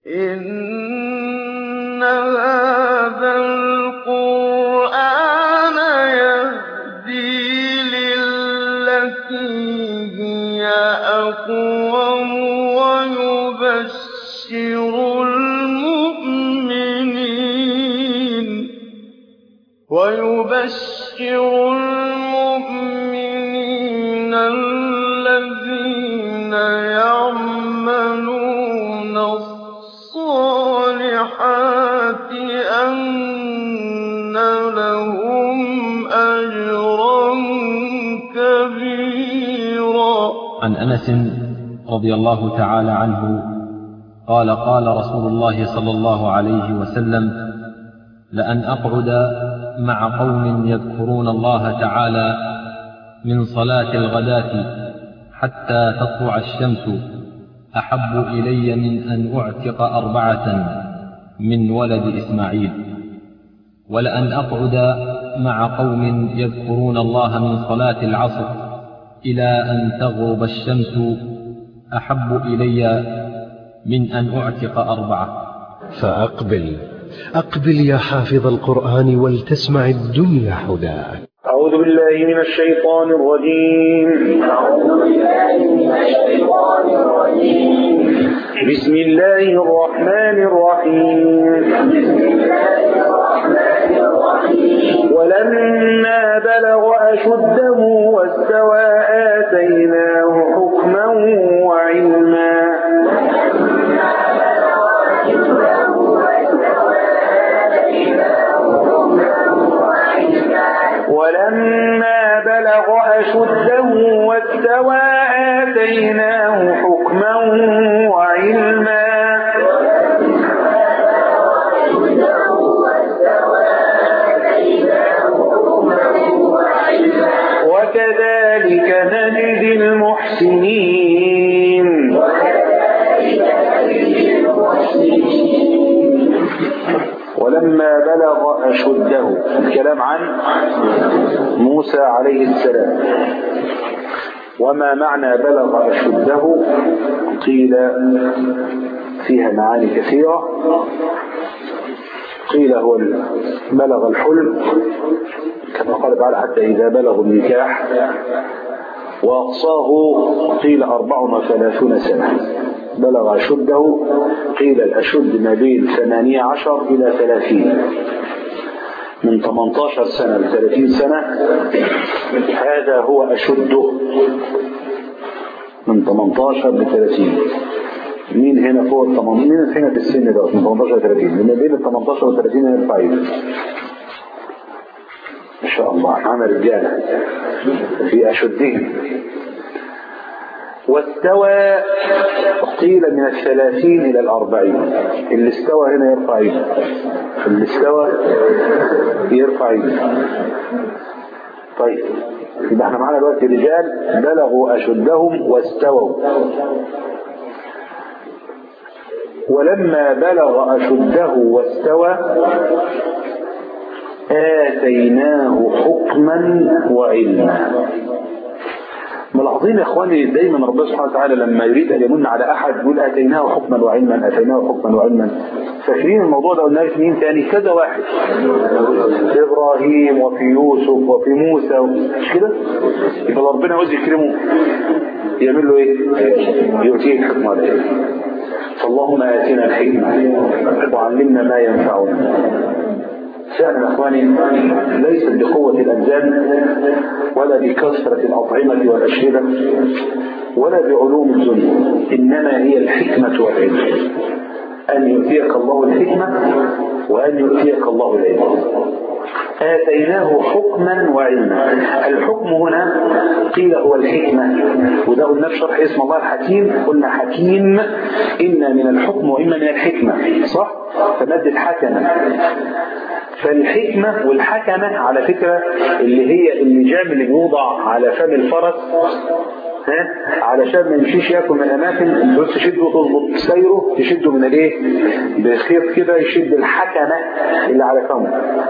إِنَّ هَٰذَا الْقُرْآنَ يَهْدِي لِلَّتِي هِيَ أَقْوَمُ وَيُبَشِّرُ الْمُؤْمِنِينَ الَّذِينَ يَعْمَلُونَ الصَّالِحَاتِ أَنَّ لَهُمْ أَجْرًا كَبِيرًا عن أنس رضي الله تعالى عنه قال قال رسول الله صلى الله عليه وسلم لأن أقعد مع قوم يذكرون الله تعالى من صلاة الغداة حتى تطلع الشمس أحب إلي من أن أعتق أربعة من ولد إسماعيل ولأن أقعد مع قوم يذكرون الله من صلاة العصر إلى أن تغرب الشمس أحب إلي من أن أعتق أربعة فأقبل أقبل يا حافظ القرآن ولتسمع الدنيا حداك أعوذ بالله من الشيطان الرجيم أعوذ بالله من الشيطان الرجيم بسم الله الرحمن الرحيم بسم الله الرحمن الرحيم ولما بلغ أشده واستوى آتيناه حكما وعلما ولما بلغ أشده واستوى آتيناه حكما وعلما وكذلك نجزي المحسنين ولما بلغ أشده الكلام عن موسى عليه السلام وما معنى بلغ أشده قيل فيها معاني كثيرة قيل هو بلغ الحلم كما قال تعالى حتى إذا بلغوا النكاح وأقصاه قيل أربع وثلاثون سنة بلغ أشده قيل الأشد ما بين ثمانية عشر إلى ثلاثين من 18 سنة ل 30 سنة هذا هو أشده من 18 ل 30 مين هنا فوق ال 18 مين هنا في السن ده من 18 ل 30 من بين ال 18 و 30 يرفع ايده ما شاء الله معنا رجاله في أشدهم واستوى قيل من الثلاثين إلى الأربعين اللي استوى هنا يرفع ايده اللي استوى يرفع ايده طيب يبقى احنا معانا دلوقتي رجال بلغوا أشدهم واستووا ولما بلغ أشده واستوى آتيناه حكما وعلما ملاحظين يا اخواني دايما ربنا سبحانه وتعالى لما يريد ان يمن على احد يقول اتيناه حكما وعلما اتيناه حكما وعلما فاكرين الموضوع ده قلناه في مين تاني كذا واحد في ابراهيم وفي يوسف وفي موسى مش كده يبقى ربنا عاوز يكرمه يعمل له ايه يؤتيه الحكمه والعلم فاللهم اتنا الحكمه وعلمنا ما ينفعنا فعلا اخواني ليست بقوة الأنزال ولا بكثرة الأطعمة والأشربة ولا بعلوم الدنيا إنما هي الحكمة والعلم أن يؤتيك الله الحكمة وأن يؤتيك الله العلم آتيناه حكما وعلما الحكم هنا قيل هو الحكمة وده قلنا في شرح اسم الله الحكيم قلنا حكيم إما من الحكم وإما من الحكمة صح؟ فمادة حكمة فالحكمة والحكمة على فكرة اللي هي اللجام اللي بيوضع على فم الفرس ها علشان ما يمشيش ياكل من اماكن الفلوس تشده وتظبط سيره تشده من الايه بخيط كده يشد الحكمه اللي على فمه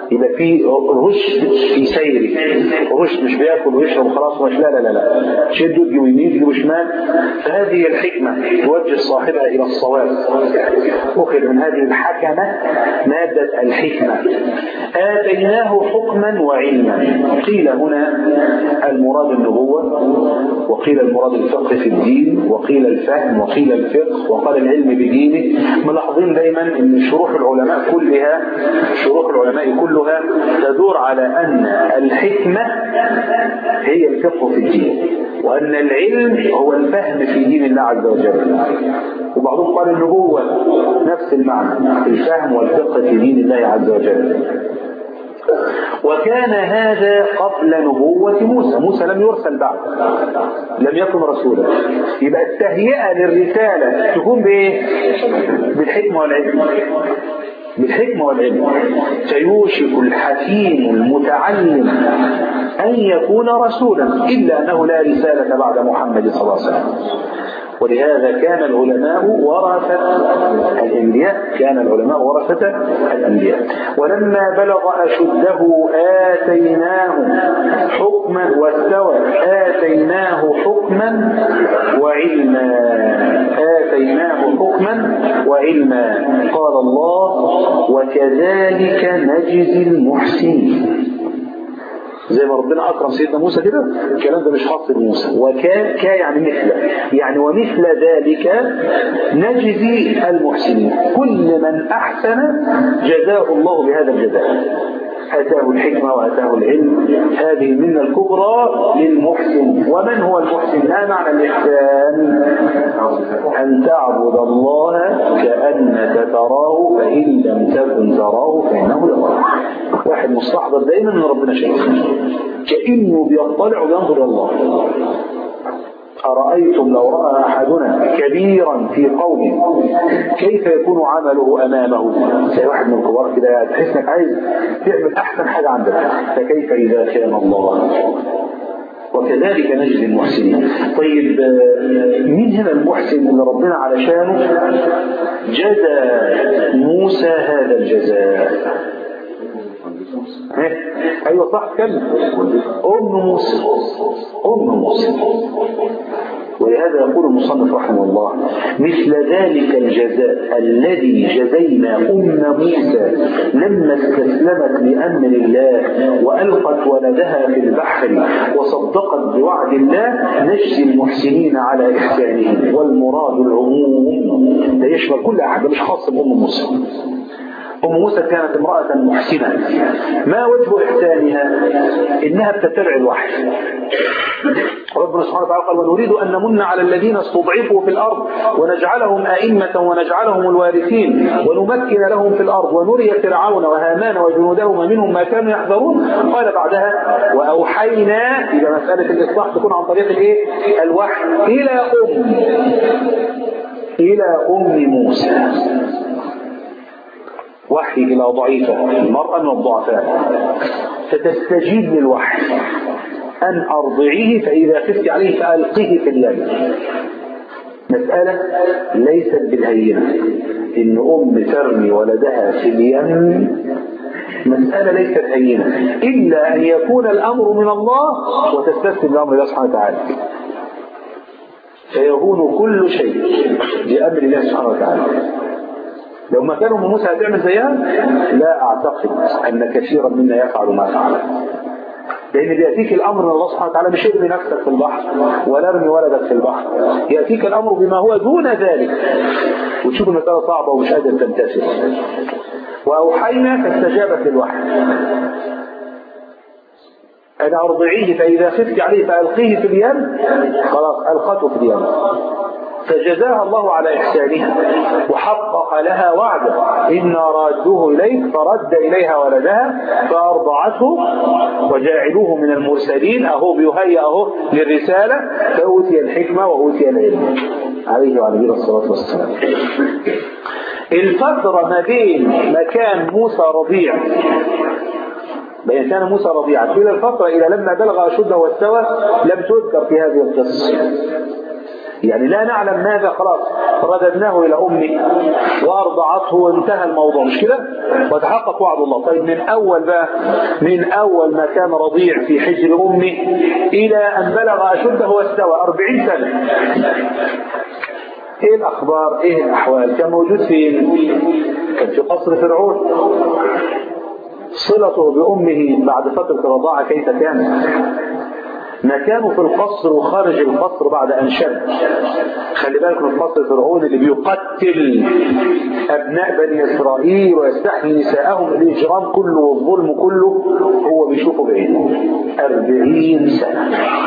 يبقى في رشد في سيره رشد مش بياكل ويشرب وخلاص ومش لا لا لا لا شده تجيبه يمين تجيبه شمال فهذه الحكمة توجه صاحبها إلى الصواب أخذ من هذه الحكمة مادة الحكمة آتيناه حكما وعلما قيل هنا المراد النبوة وقيل المراد الفقه في الدين وقيل الفهم وقيل الفقه وقال العلم بدينه ملاحظين دايما ان شروح العلماء كلها شروح العلماء كلها تدور على ان الحكمة هي الفقه في الدين وان العلم هو الفهم في دين الله عز وجل وبعضهم قال النبوة نفس المعنى الفهم والفقه في دين الله عز وجل وكان هذا قبل نبوة موسى موسى لم يرسل بعد لم يكن رسولا يبقى التهيئة للرسالة تكون بإيه بالحكمة والعلم بالحكمة والعلم فيوشك الحكيم المتعلم أن يكون رسولا إلا أنه لا رسالة بعد محمد صلى الله عليه وسلم ولهذا كان العلماء ورثة الأنبياء كان العلماء ورثة الأنبياء ولما بلغ أشده آتيناه حكما واستوى آتيناه حكما وعلما آتيناه حكما وعلما قال الله وكذلك نجزي المحسنين زي ما ربنا اكرم سيدنا موسى كده الكلام ده مش خاص بموسى وكا كا يعني مثل يعني ومثل ذلك نجزي المحسنين كل من احسن جزاه الله بهذا الجزاء اتاه الحكمه واتاه العلم هذه المنه الكبرى للمحسن ومن هو المحسن ما معنى الاحسان ان تعبد الله كانك تراه فان لم تكن تراه فانه يراك واحد مستحضر دايما ان ربنا شايفه كانه بيطلع وينظر الى الله أرأيتم لو رأى أحدنا كبيرا في قومه كيف يكون عمله أمامه زي واحد من الكبار كده تحس انك عايز تعمل أحسن حاجة عندك فكيف إذا كان الله وكذلك نجزي المحسنين طيب مين هنا المحسن اللي ربنا علشانه جزى موسى هذا الجزاء ايوه صح كلمة ام موسى ام موسى ولهذا يقول المصنف رحمه الله مثل ذلك الجزاء الذي جزينا ام موسى لما استسلمت لامر الله والقت ولدها في البحر وصدقت بوعد الله نجزي المحسنين على احسانهم والمراد العموم ده يشمل كل احد مش خاص بام موسى أم موسى كانت امرأة محسنة ما وجه إحسانها إنها بتتبع الوحي ربنا سبحانه وتعالى قال ونريد أن نمن على الذين استضعفوا في الأرض ونجعلهم أئمة ونجعلهم الوارثين ونمكن لهم في الأرض ونري فرعون وهامان وجنودهما منهم ما كانوا يحذرون قال بعدها وأوحينا إلى مسألة الإصلاح تكون عن طريق الإيه؟ الوحي إلى أم إلى أم موسى وحي إلى ضعيفة المرأة من الضعفاء فتستجيب للوحي أن أرضعيه فإذا خفت عليه فألقيه في اليم مسألة ليست بالهينة إن أم ترمي ولدها في اليم مسألة ليست هينة إلا أن يكون الأمر من الله وتستسلم لأمر الله سبحانه وتعالى فيهون كل شيء بأمر الله سبحانه وتعالى لو ما كانوا موسى هتعمل زيها لا اعتقد ان كثيرا منا يفعل ما فعل لان بياتيك الامر من الله سبحانه وتعالى مش ارمي نفسك في البحر ولا ارمي ولدك في البحر ياتيك الامر بما هو دون ذلك وتشوف المساله صعبه ومش قادر تمتثل واوحينا فاستجابت للوحي أن أرضعيه فإذا خفت عليه فألقيه في اليم خلاص ألقته في اليم فجزاها الله على إحسانها وحقق لها وعده إنا رادوه إليك فرد إليها ولدها فأرضعته وجاعلوه من المرسلين أهو بيهيأ أهو للرسالة فأوتي الحكمة وأوتي العلم عليه وعلى نبينا الصلاة والسلام الفترة ما بين مكان موسى رضيع بين كان موسى رضيعا إلى الفترة إلى لما بلغ أشده واستوى لم تذكر في هذه القصة يعني لا نعلم ماذا خلاص رددناه إلى أمه وأرضع وأرضعته وانتهى الموضوع مش كده وتحقق وعد الله طيب من أول بقى من أول ما كان رضيع في حجر أمه إلى أن بلغ أشده واستوى أربعين سنة ايه الاخبار ايه الاحوال كان موجود فين كان في قصر فرعون صلته بامه بعد فتره رضاعه كيف كانت مكانه في القصر وخارج القصر بعد ان شب خلي بالك من قصر فرعون اللي بيقتل ابناء بني اسرائيل ويستحيي نساءهم الاجرام كله والظلم كله هو بيشوفه بعينه أربعين سنه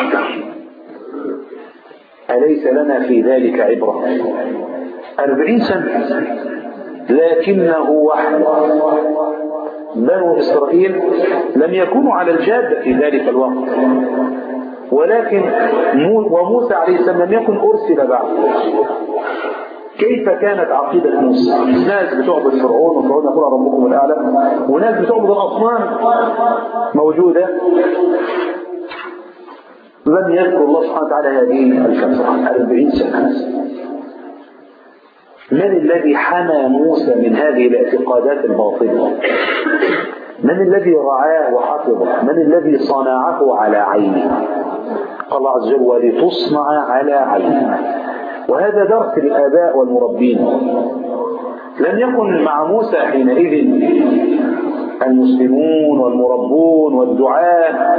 أليس لنا في ذلك عبرة أربعين سنة لكنه وحده بنو إسرائيل لم يكونوا على الجادة في ذلك الوقت ولكن وموسى عليه السلام لم يكن أرسل بعد كيف كانت عقيدة موسى ناس بتعبد فرعون وفرعون يقول ربكم الأعلى وناس بتعبد الأصنام موجودة لم يذكر الله سبحانه وتعالى هذه الفترة أربعين سنة من الذي حمى موسى من هذه الاعتقادات الباطلة من الذي رعاه وحفظه من الذي صنعه على عينه قال الله عز وجل ولتصنع على عينه وهذا درس الآباء والمربين لم يكن مع موسى حينئذ المسلمون والمربون والدعاة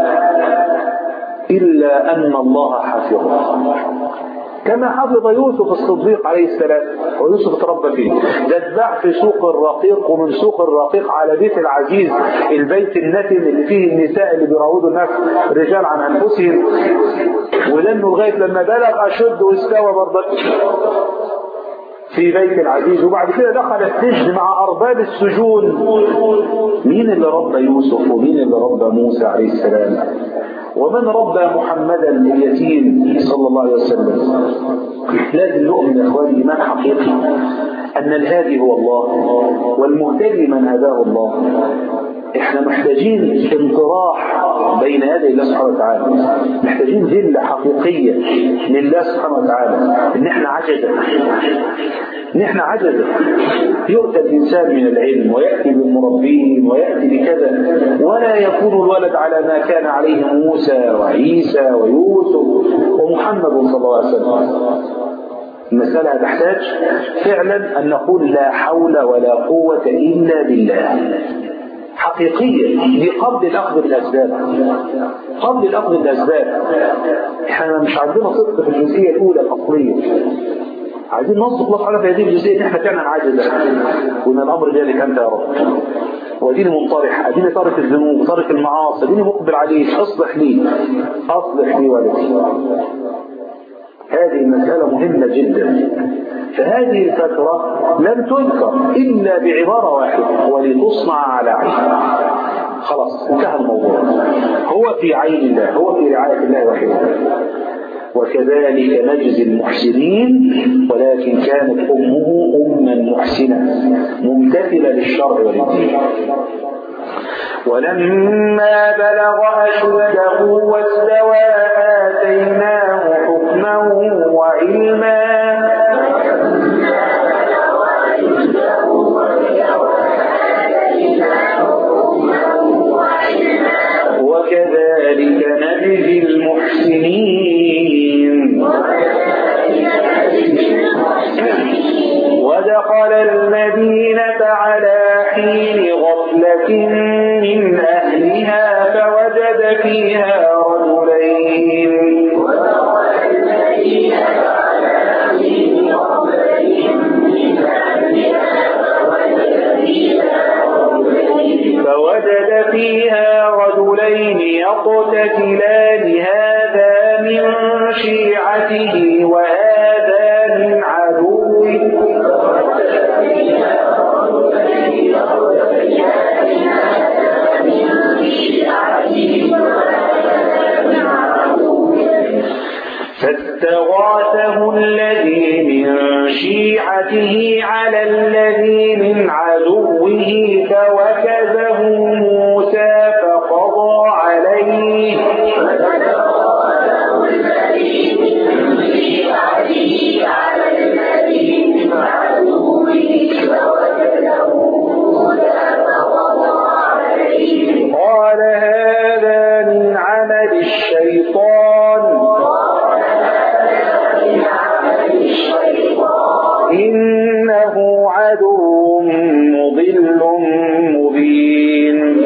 إلا أن الله حفظه كما حفظ يوسف الصديق عليه السلام ويوسف تربى فيه ده اتباع في سوق الرقيق ومن سوق الرقيق على بيت العزيز البيت النتن اللي فيه النساء اللي بيراودوا الناس رجال عن انفسهم ولانه لغايه لما بلغ اشد واستوى برضه في بيت العزيز وبعد كده دخل السجن مع أرباب السجون مين اللي ربى يوسف ومين اللي ربى موسى عليه السلام ومن ربى محمدا اليتيم صلى الله عليه وسلم لازم نؤمن يا اخواني ايمان حقيقي ان الهادي هو الله والمهتدي من هداه الله احنا محتاجين انطراح بين يدي الله سبحانه وتعالى محتاجين ذله حقيقيه لله سبحانه وتعالى ان احنا عجزه ان احنا عجزه يؤتى الانسان من العلم وياتي بالمربين وياتي بكذا ولا يكون الولد على ما كان عليه موسى وعيسى ويوسف ومحمد صلى الله عليه وسلم المسألة تحتاج فعلا أن نقول لا حول ولا قوة إلا بالله حقيقية دي قبل الأخذ بالأسباب قبل الأخذ بالأسباب احنا مش عندنا صدق في الجزئية الأولى الأصلية عايزين نصدق الله تعالى في هذه الجزئية ان احنا فعلا عاجزة وان الامر ذلك انت يا رب واديني منطرح اديني تارك الذنوب تارك المعاصي اديني مقبل عليك اصلح لي اصلح لي ولدي هذه المسألة مهمة جدا فهذه الفترة لم تذكر إلا بعبارة واحدة ولتصنع على عين خلاص انتهى الموضوع هو في عين الله هو في رعاية الله وحده وكذلك نجزي المحسنين ولكن كانت أمه أما محسنة ممتثلة للشرع والدين ولما بلغ أشده واستوى آتيناه حكما وعلما وكذلك نجزي المحسنين ودخل المدينة على حين غفلة من أهلها فوجد فيها رجلين فوجد فيها رجلين يقتتلان هذا من شيعته وهذا من عدوه فاستغاثه الذي من شيعته على الذي من عدوه فوكزه موسى فقضى عليه على الذي من عدوه عدو مضل مبين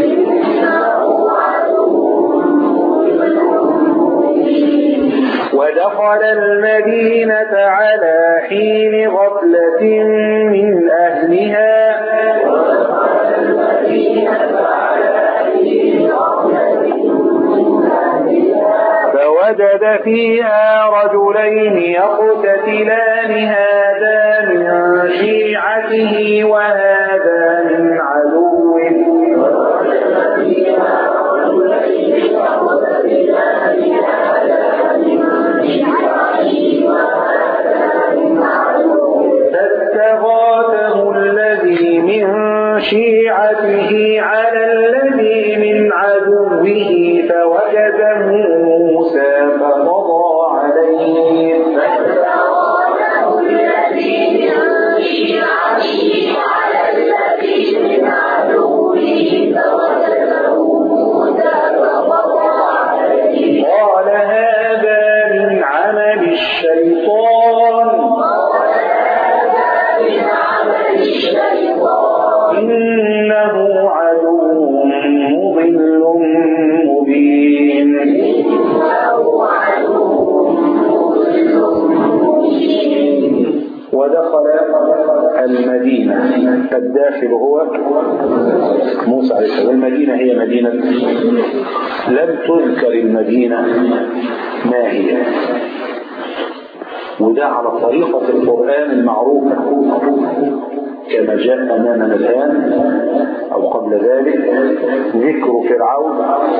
ودخل المدينة على حين غفلة من أهلها فوجد فيها رجلين يقتتلان هذا من شيعته وهذا من عدوه فاستغاثه الذي من شيعته على الذي من عدوه فوجده موسى فقضى عليه قال هذا من عمل الشيطان إنه عدو مضل مبين ودخل المدينة الداخل هو موسى عليه السلام المدينة هي مدينة لم تذكر المدينة ما هي وده على طريقة القرآن المعروفة كما جاء أمامنا الآن أو قبل ذلك ذكر فرعون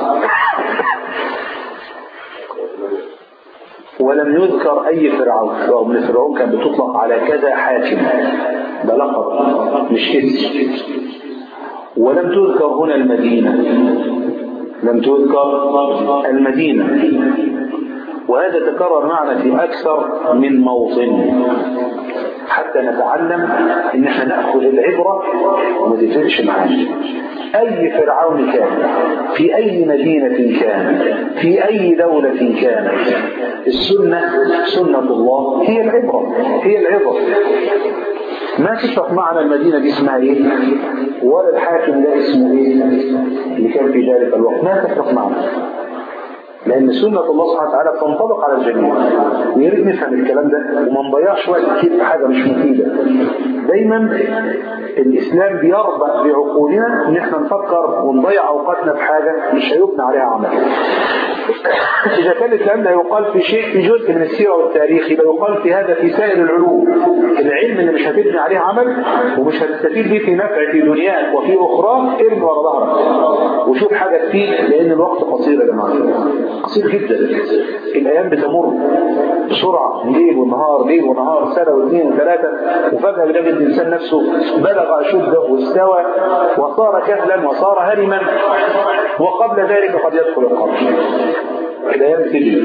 ولم يذكر أي فرعون رغم أن فرعون كان بتطلق على كذا حاكم ده لقب مش اسم ولم تذكر هنا المدينة لم تذكر المدينة وهذا تكرر معنا في أكثر من موطن حتى نتعلم ان احنا ناخذ العبره وما تفرقش معانا اي فرعون كان في اي مدينه كان في اي دوله كانت السنه سنه الله هي العبره هي العبره ما تفرق معنا المدينه دي اسمها ايه ولا الحاكم ده اسمه ايه اللي كان في ذلك الوقت ما تفرق معنا لأن سنة الله سبحانه وتعالى تنطبق على الجميع ويا ريت نفهم الكلام ده وما نضيعش وقت كتير في حاجة مش مفيدة دايما الإسلام بيربط بعقولنا إن احنا نفكر ونضيع أوقاتنا في حاجة مش هيبنى عليها عمل إذا كان الكلام ده يقال في شيء في جزء من السيرة والتاريخ يبقى يقال في هذا في سائر العلوم العلم اللي مش هتبني عليه عمل ومش هتستفيد بيه في نفع في دنياك وفي أخراك ارمي ورا ظهرك وشوف حاجة تفيد لأن الوقت قصير يا جماعة قصير جدا الايام بتمر بسرعه ليل ونهار ليل ونهار سنه واثنين وثلاثه وفجاه بنجد الانسان نفسه بلغ اشده واستوى وصار كهلا وصار هرما وقبل ذلك قد يدخل القبر الايام بتجري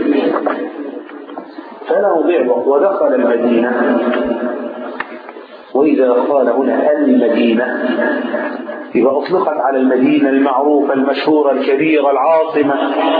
فلا نضيع الوقت ودخل المدينه واذا قال هنا المدينه يبقى أطلقت على المدينة المعروفة المشهورة الكبيرة العاصمة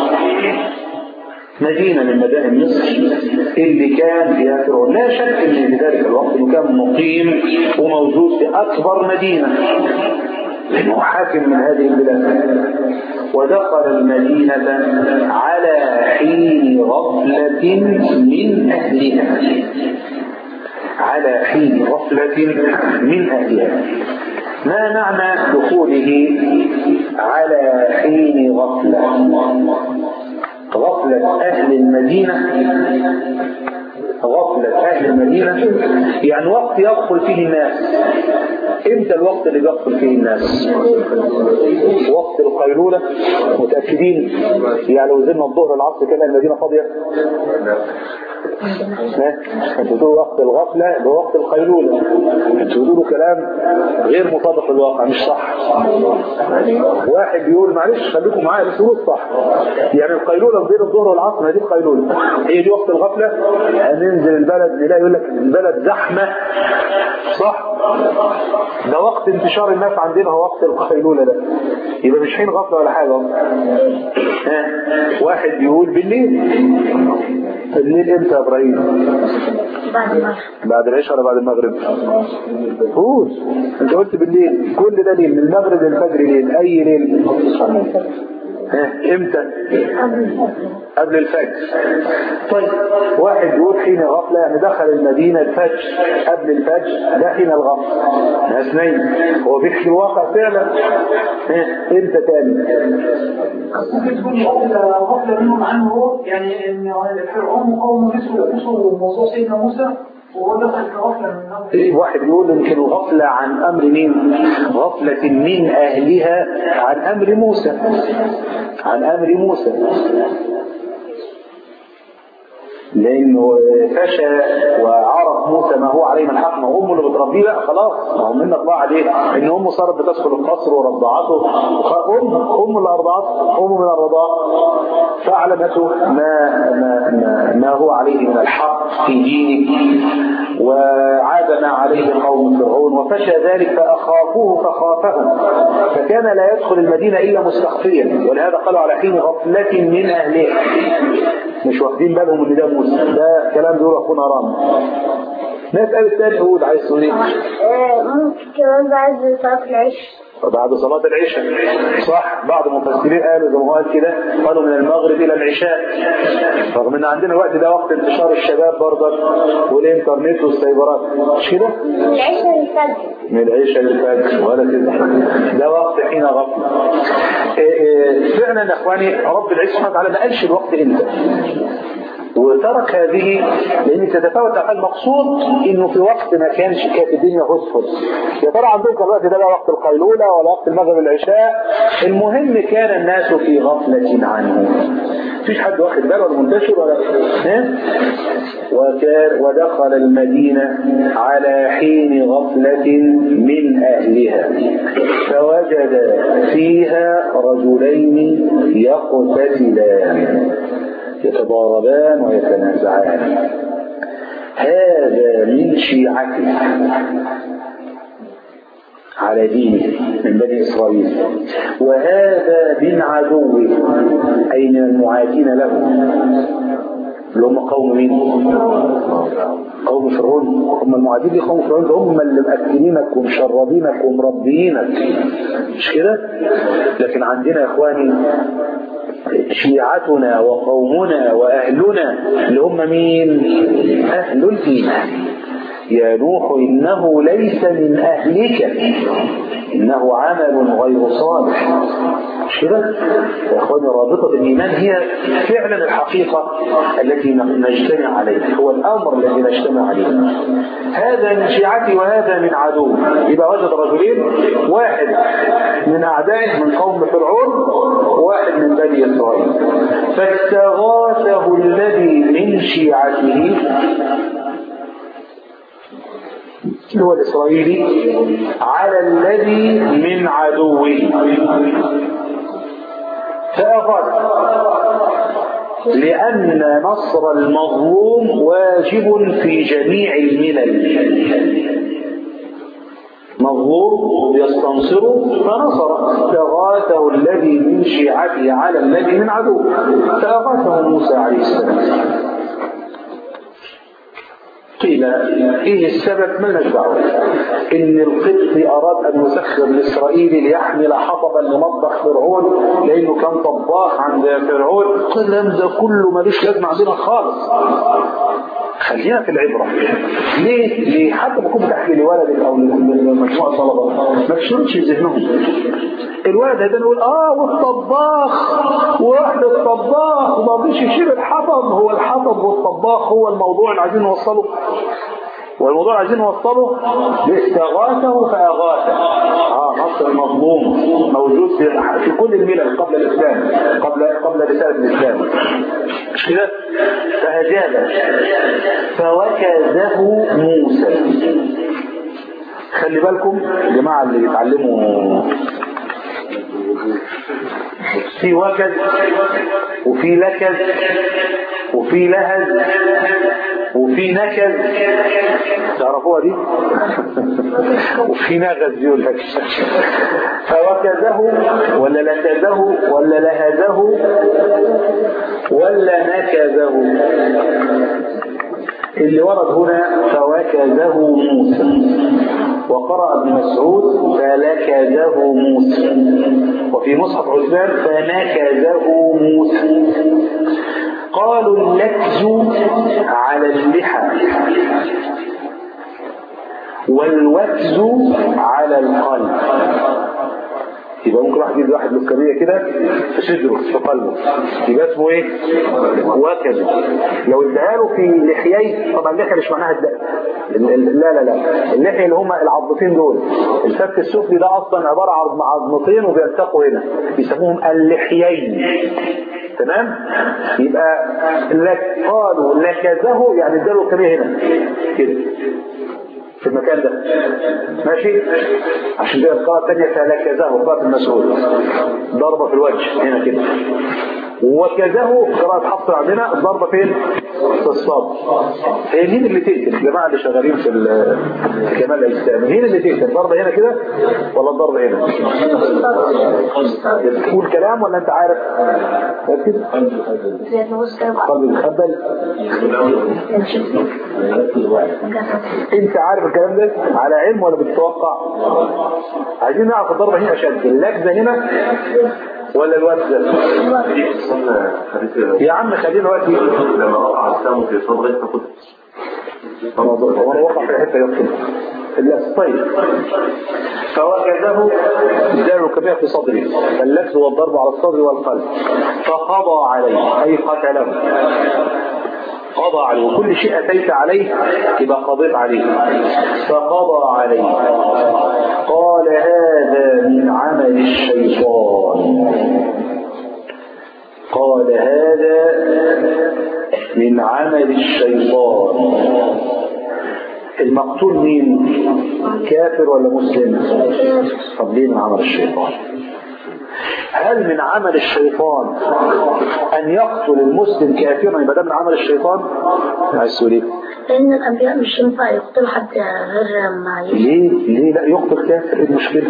مدينة من مدائن مصر اللي كان فيها فرعون لا شك ان في ذلك الوقت انه كان مقيم وموجود في اكبر مدينة لانه حاكم من هذه البلاد ودخل المدينة على حين غفلة من أهلها على حين غفلة من أهلها ما معنى دخوله على حين غفلة غفلة أهل المدينة غفلة أهل المدينة يعني وقت يدخل فيه الناس امتى الوقت اللي بيدخل فيه الناس وقت القيلولة متأكدين يعني لو زلنا الظهر العصر كده المدينة فاضية انتوا تقولوا وقت الغفلة ده وقت القيلولة انتوا تقولوا كلام غير مطابق للواقع مش صح واحد بيقول معلش خليكم معايا بس هو الصح يعني القيلولة بين الظهر والعصر ما دي القيلولة هي دي وقت الغفلة هننزل البلد نلاقي يقول لك البلد زحمة صح ده وقت انتشار الناس عندنا هو وقت القيلولة ده يبقى مش حين غفلة ولا حاجة ها واحد بيقول بالليل الليل امتى يا ابراهيم بعد المغرب بعد العشاء ولا بعد المغرب قول انت قلت بالليل كل ده ليل من المغرب للفجر ليل اي ليل ها امتى قبل الفجر طيب واحد يقول حين غفلة يعني دخل المدينة الفجر قبل الفجر ده حين الغفلة ناس نايم هو بيحكي الواقع فعلا ها امتى تاني ممكن تكون غفلة غفلة منهم عنه هو يعني ان فرعون وقومه نسوا نسوا موضوع سيدنا موسى وهو دخل في غفلة من أمر واحد يقول يمكن الغفلة عن أمر مين غفلة من أهلها عن أمر موسى عن أمر موسى لأنه فشى وعرف موسى ما هو عليه من الحق ما هو أمه اللي بتربيه بقى خلاص ما هو من الله عليه إن أمه صارت بتدخل القصر ورضعته أم أم اللي أرضعته أمه من الرضاع فأعلمته ما ما ما, ما هو عليه من الحق في دينه وعاد ما عليه قوم فرعون وفشى ذلك فأخافوه فخافهم فكان لا يدخل المدينة إلا مستخفيا ولهذا قالوا على حين غفلة من أهلها مش واخدين بالهم ان ده موسى ده كلام دول اخونا رام ناس قالت تاني قول عايز تقول ايه ممكن كمان بعد صلاة العشاء بعد صلاة العشاء صح بعض المفسرين قالوا زي ما هو قال كده قالوا من المغرب إلى العشاء رغم إن عندنا الوقت ده وقت انتشار الشباب برضك والإنترنت والسايبرات مش كده؟ العشاء الفجر من العشاء للفجر ولا كده ده وقت حين غفلة إيه إيه فعلا يا اخواني رب العزة سبحانه وتعالى ما قالش الوقت امتى وترك هذه لان تتفاوت المقصود انه في وقت ما كانش كانت الدنيا هصفص يا ترى عندهم كان الوقت ده بقى وقت القيلوله ولا وقت المغرب العشاء المهم كان الناس في غفله عنه مفيش حد واخد باله ولا منتشر ولا ها وكان ودخل المدينه على حين غفله من اهلها فوجد فيها رجلين يقتتلان يتضاربان ويتنازعان هذا من شيعته على دينه من بني إسرائيل وهذا من عدوه أي من المعادين له اللي هم قوم مين؟ قوم فرعون هم المعادين دي قوم فرعون ده هم اللي مأكلينك ومشربينك ومربيينك مش كده؟ لكن عندنا يا إخواني شيعتنا وقومنا وأهلنا اللي هم مين أهل الإيمان يا نوح إنه ليس من أهلك إنه عمل غير صالح مش كده يا أخواني رابطة الإيمان هي فعلا الحقيقة التي نجتمع عليها هو الأمر الذي نجتمع عليه هذا من شيعتي وهذا من عدو يبقى وجد رجلين واحد من أعدائه من قوم فرعون وواحد من بني إسرائيل فاستغاثه الذي من شيعته اللي هو الإسرائيلي على الذي من عدوه فأغاد لأن نصر المظلوم واجب في جميع الملل مظلوم يستنصره فنصر فغاثه الذي من شيعته على الذي من عدوه فأغاثه موسى عليه السلام قيل ايه السبب ما دعوه ان القبطي اراد ان يسخر الاسرائيلي ليحمل حطبا لمطبخ فرعون لانه كان طباخ عند فرعون قال لهم ده كله ملوش لازمه عندنا خالص خلينا في العبرة ليه؟ ليه؟ حتى ما كنت بتحكي لولدك او لمجموعة طلبة ما تشردش ذهنهم الولد هذا يقول اه والطباخ وواحد الطباخ وما رضيش يشيل الحطب هو الحطب والطباخ هو الموضوع اللي عايزين نوصله والموضوع اللي عايزين نوصله استغاثه فأغاثه اه نصر المظلوم موجود في, في كل الملل قبل الإسلام قبل قبل رسالة الإسلام مش كده فأجاب فوكزه موسى خلي بالكم جماعة اللي بيتعلموا في وكز وفي لكز وفي لهز وفي نكز تعرفوها دي وفي نغز يقول لك فوكزه ولا لكزه ولا لهزه ولا نكزه اللي ورد هنا فوكزه موسى وقرأ ابن مسعود فلكزه موسى وفي مصحف عثمان فنكزه موسى قالوا اللكز على اللحى والوكز على القلب يبقى ممكن واحد يدي واحد لسكريه كده في صدره في قلبه يبقى اسمه ايه؟ وكز لو اداها له في لحيي طبعا اللحيه مش معناها الدق ال- ال- لا لا لا اللحيه اللي هم العظمتين دول الفك السفلي ده اصلا عباره عن عظمتين وبيلتقوا هنا بيسموهم اللحيين تمام يبقى لك قالوا لكزه يعني اداله كبير هنا كده في المكان ده ماشي عشان كده القراءة الثانية فلكزه قراءة المسعود ضربة في الوجه هنا كده وكزه قراءة حفص عندنا الضربة فين؟ في الصاد هي مين اللي تقتل الجماعة اللي شغالين في ال- في كمال الأجسام مين اللي تقتل الضربة هنا كده ولا الضربة هنا؟ تقول كلام ولا أنت عارف؟ ركز زي المسلم قلب الخبل انت عارف الكلام ده على علم ولا بتتوقع عايزين نعرف الضربه هنا اشد اللكزه هنا ولا الوكزه يا عم خلينا دلوقتي لما وقع السهم في صدرك فقلت وانا وقع في الحته يقتل اللكز طيب فوكزه اداله كبير في صدره اللكز هو الضرب على الصدر والقلب فقضى عليه اي قتله قضى عليه وكل شيء أتيت عليه يبقى قضيت عليه فقضى عليه قال هذا من عمل الشيطان قال هذا من عمل الشيطان المقتول مين كافر ولا مسلم طب ليه من عمل الشيطان هل من عمل الشيطان أن يقتل المسلم كافرا يبقى ده من عمل الشيطان؟ عايز تقول ايه؟ لأن الأنبياء مش ينفع يقتلوا حد غير ما يشاء ليه؟ ليه لا يقتل كافر؟ ايه المشكلة؟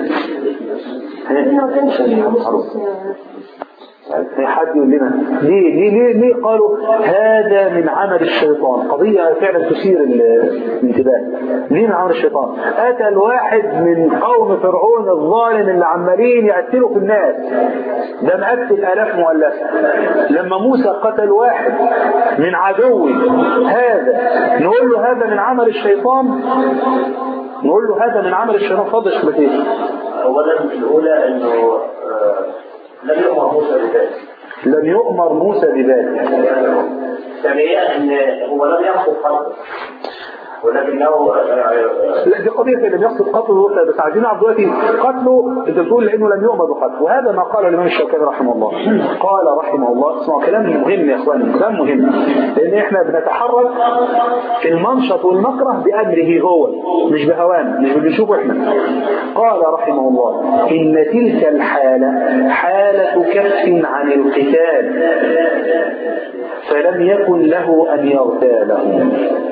ها؟ حد يقول لنا ليه ليه ليه ليه قالوا هذا من عمل الشيطان قضية فعلا تثير ال- الانتباه ليه من عمل الشيطان أتى الواحد من قوم فرعون الظالم اللي عمالين يقتلوا في الناس ده مقتل آلاف مؤلفة لما موسى قتل واحد من عدوي هذا نقول له هذا من عمل الشيطان نقول له هذا من عمل الشيطان فضل شبكيه اولا الاولى انه آه، لم يؤمر موسى بذلك لم يؤمر موسى بذلك ثانيا ان هو لم يقصد خلقه ولكنه آه، آه، لا دي قضية اللي بيقصد قتله بس عايزين نعرف دلوقتي قتله انت بتقول لانه لم يؤمر بقتله وهذا ما قال الامام الشوكاني رحمه الله قال رحمه الله اسمعوا كلام مهم يا اخواني كلام مهم لان احنا بنتحرك في المنشط والمكره بامره هو مش بهوانا مش بنشوفه احنا قال رحمه الله ان تلك الحالة حالة كف عن القتال فلم يكن له ان يغتاله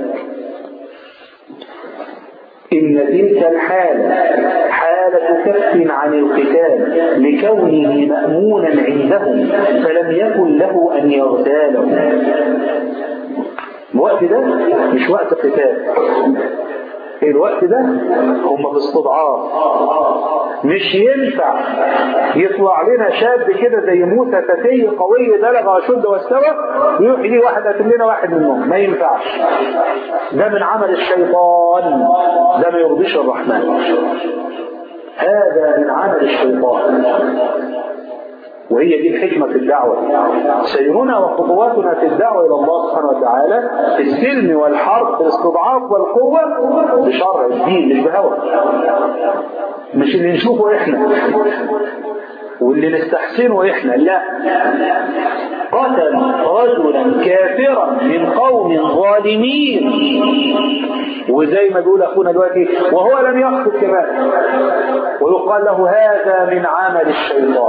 إن تلك الحالة حالة كف عن القتال لكونه مأمونا عندهم فلم يكن له أن يغتاله الوقت ده مش وقت قتال الوقت ده هم في استضعاف مش ينفع يطلع لنا شاب كده زي موسى فتي قوي بلغ وشد واستوى ويروح يجي واحد قاتل لنا واحد منهم ما ينفعش ده من عمل الشيطان ده ما يرضيش الرحمن هذا من عمل الشيطان وهي دي الحكمة في الدعوة سيرنا وخطواتنا في الدعوة إلى الله سبحانه وتعالى في السلم والحرب في الاستضعاف والقوة بشرع الدين مش بهوى مش اللي نشوفه احنا واللي نستحسنه احنا لا قتل رجلا كافرا من قوم ظالمين وزي ما بيقول اخونا دلوقتي وهو لم يقصد كمان ويقال له هذا من عمل الشيطان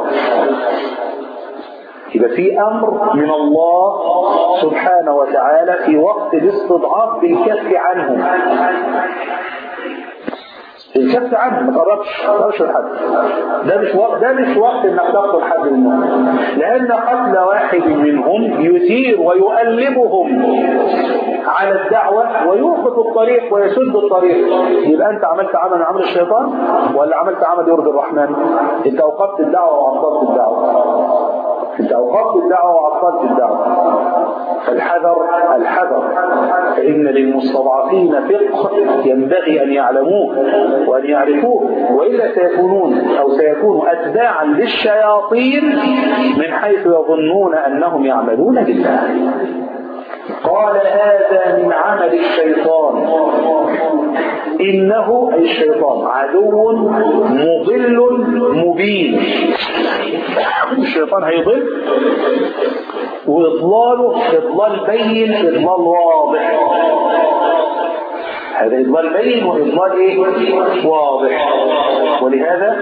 يبقى في امر من الله سبحانه وتعالى في وقت الاستضعاف بالكف عنهم الكف بس عنه ما تقربش ما تقربش لحد ده مش وقت ده مش وقت انك تقتل حد منهم لان قتل واحد منهم يثير ويؤلبهم على الدعوه ويوقف الطريق ويسد الطريق يبقى انت عملت عمل من عمل الشيطان ولا عملت عمل يرضي الرحمن انت اوقفت الدعوه وعطلت الدعوه انت اوقفت الدعوه وعطلت الدعوه فالحذر الحذر فإن للمستضعفين فقه ينبغي أن يعلموه وأن يعرفوه وإلا سيكونون أو سيكونوا أتباعا للشياطين من حيث يظنون أنهم يعملون لله قال هذا من عمل الشيطان إنه أي الشيطان عدو مضل مبين الشيطان هيضل وإضلاله إضلال بين إضلال واضح هذا إضلال بين وإضلال إيه؟ واضح ولهذا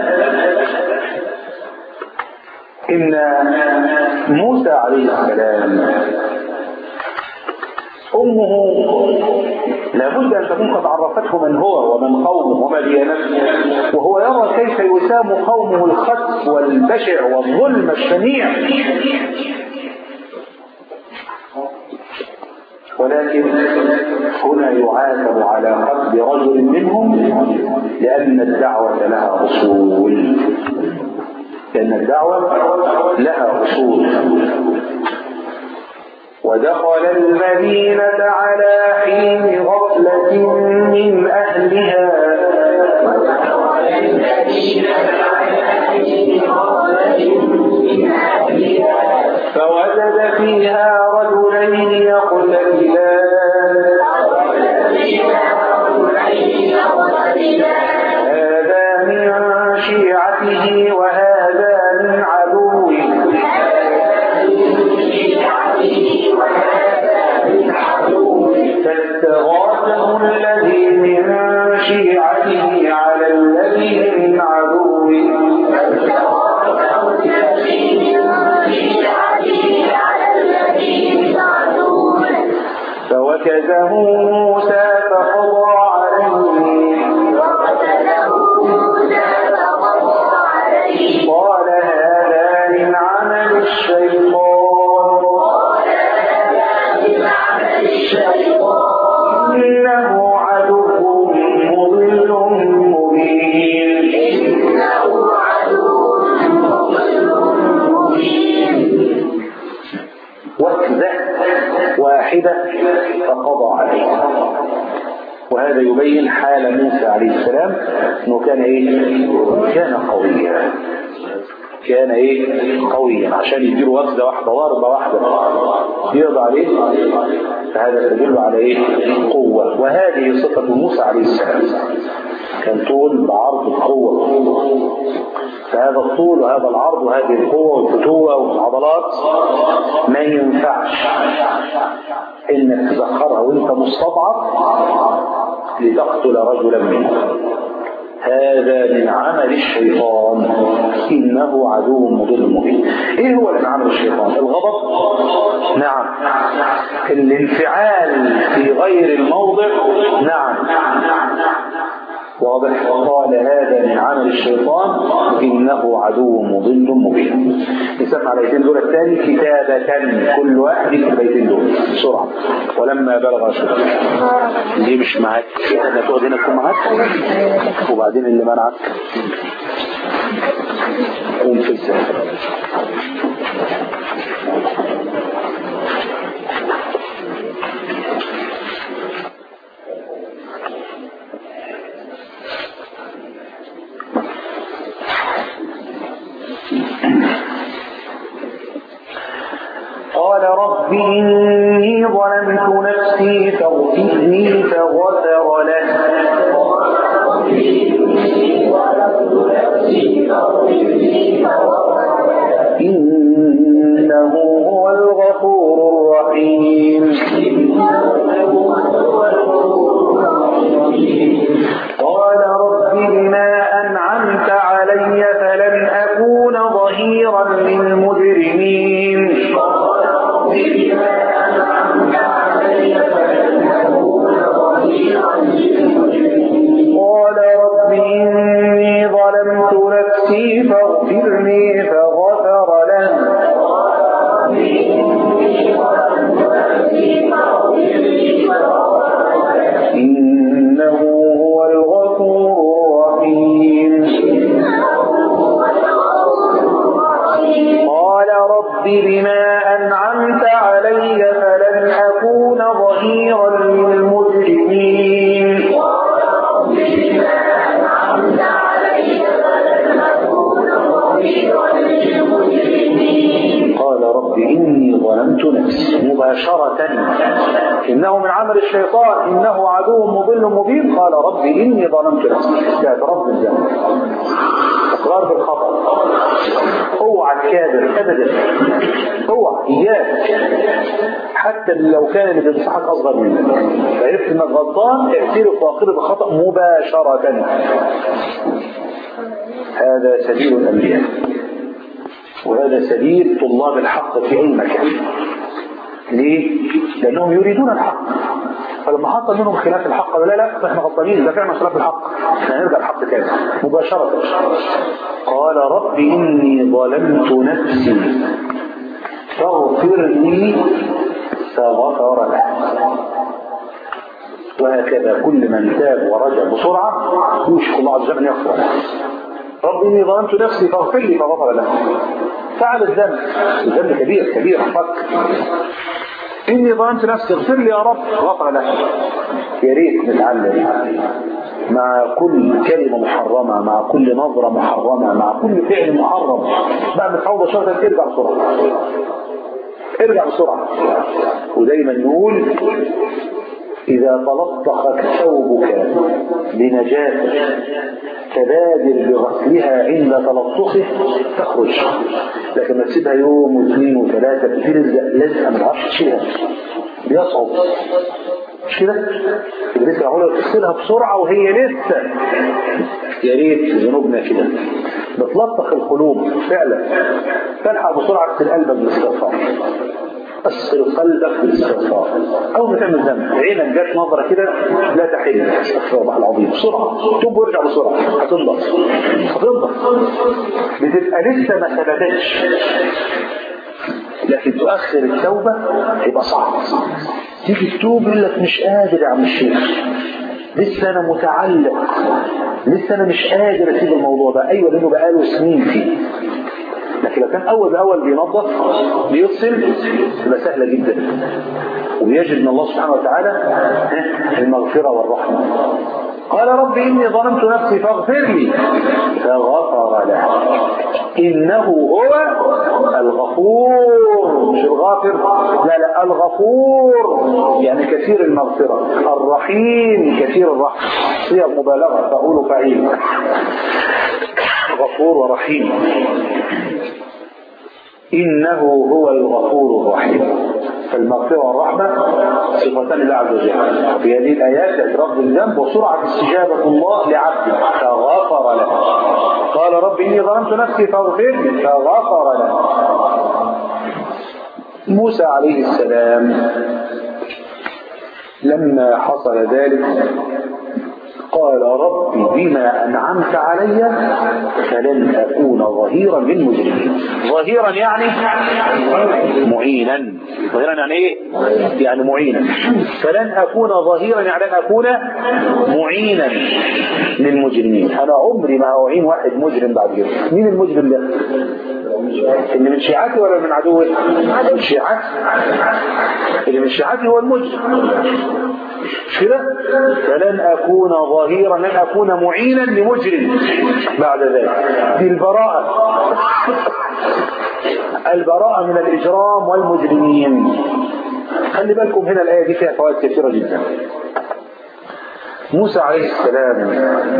إن موسى عليه السلام أمه لابد أن تكون قد عرفته من هو ومن قومه وما ديانته وهو يرى كيف يسام قومه الخسف والبشع والظلم الشنيع ولكن هنا يعاتب على قتل رجل منهم لأن الدعوة لها أصول لأن الدعوة لها أصول ودخل المدينة على حين غفلة من أهلها فوجد فيها رجلين يقتتلان هذا من شيعته وهذا من عدوه فاستغاثه الذي من شيعته على الذي من عدوه فوكزه موسى فقضى عليه قال هذا من عمل الشيطان إنه عدو مضل مبين وكذا واحدة فقضى عليه وهذا يبين حال موسى عليه السلام انه كان ايه كان قويا كان ايه قويا عشان يديله وكذا واحده ضربه واحده يقضى عليه فهذا تدل على ايه قوه وهذه صفه موسى عليه السلام كان طول بعرض القوه فهذا الطول وهذا العرض وهذه القوه والفتوه والعضلات ما ينفعش انك تسخرها وانت مستضعف لتقتل رجلا منهم هذا من عمل الشيطان إنه عدو مضل مبين إيه هو من عمل الشيطان الغضب نعم الانفعال في غير الموضع نعم واضح قال هذا من عمل الشيطان إنه عدو مضل مبين نسمع البيتين دول الثاني كتابة كل واحد يكتب البيتين دول بسرعة ولما بلغ أشهر دي مش معاك أنا تقعد هنا تكون معاك وبعدين اللي منعك قوم في السنة قال رب إني ظلمت نفسي فاغفرني فغفر له إنه هو الغفور الرحيم قال رب بما أنعمت علي فلن أكون ظهيرا للمجرمين نفسي فاغفرني فغفر له إنه هو الغفور الرحيم قال رب بما أنعمت علي فلن أكون ظهيرا للمجرمين قال رب إني ظلمت نفسي مباشرة إنه من عمل الشيطان إنه عدو مضل مبين قال رب إني ظلمت نفسي اعتراف بالذنب إقرار بالخطأ اوعى تكابر أبدا اوعى إياك حتى لو كان اللي بينصحك أصغر منك فعرفت إنك غلطان اعترف واقر بالخطأ مباشرة هذا سبيل الأنبياء وهذا سبيل طلاب الحق في أي مكان ليه؟ لأنهم يريدون الحق فلما حصل منهم خلاف الحق قالوا لا لا احنا غلطانين ده فعلا خلاف الحق احنا هنرجع الحق تاني مباشرة قال رب إني ظلمت نفسي فاغفر لي فغفر له وهكذا كل من تاب ورجع بسرعة يوشك الله عز وجل أن يغفر له رب إني ظلمت نفسي فاغفر لي فغفر له فعل الذنب الذنب كبير كبير فك إني ظلمت نفسي اغفر لي يا رب غفر له يا ريت نتعلم مع كل كلمة محرمة مع كل نظرة محرمة مع كل فعل محرم بعد ما تحاول شرطا ارجع بسرعة ارجع بسرعة ودايما نقول إذا تلطخت ثوبك بنجاسة فبادر بغسلها عند تلطخه تخرج لكن ما تسيبها يوم واثنين وثلاثة بتلزق لزقة ما تعرفش تشيلها بيصعب مش كده؟ اللي لسه معقولة تغسلها بسرعة وهي لسه يا ريت ذنوبنا كده بتلطخ القلوب فعلا تلحق بسرعة اغسل قلبك بالاستغفار أسر قلبك بالاستغفار أول ما تعمل ذنب عينك جت نظرة كده لا تحل استغفر الله العظيم بسرعة توب وارجع بسرعة هتنضف هتنضف بتبقى لسه ما ثبتتش لكن تؤخر التوبة هيبقى صعب تيجي تتوب يقول لك مش قادر يا عم الشيخ لسه انا متعلق لسه انا مش قادر اسيب الموضوع ده ايوه لانه بقاله سنين فيه لكن لو كان اول باول بينظف بيغسل تبقى سهله جدا وبيجد من الله سبحانه وتعالى المغفره والرحمه قال رب إني ظلمت نفسي فاغفر لي فغفر له إنه هو الغفور مش الغافر لا لا الغفور يعني كثير المغفرة الرحيم كثير الرحمة صيغ مبالغة فأقول فعيل غفور ورحيم إنه هو الغفور الرحيم فالمغفرة والرحمة صفتان لله عز وجل في هذه الآيات اعتراف بالذنب وسرعة استجابة الله لعبده فغفر له قال رب إني ظلمت نفسي فاغفر لي فغفر له موسى عليه السلام لما حصل ذلك قال رب بما أنعمت علي فلن أكون ظهيرا للمجرمين ظهيرا يعني معينا ظهيرا يعني ايه يعني معينا فلن أكون ظهيرا يعني لن أكون معينا للمجرمين أنا عمري ما أعين واحد مجرم بعد كده مين المجرم ده اللي من شيعتي ولا من عدوه من شيعتي اللي من شيعتي هو المجرم مش كده فلن أكون ظهيرا لن أكون معينا لمجرم بعد ذلك دي البراءة البراءة من الإجرام والمجرمين خلي بالكم هنا الآية دي فيها فوائد كثيرة جدا موسى عليه السلام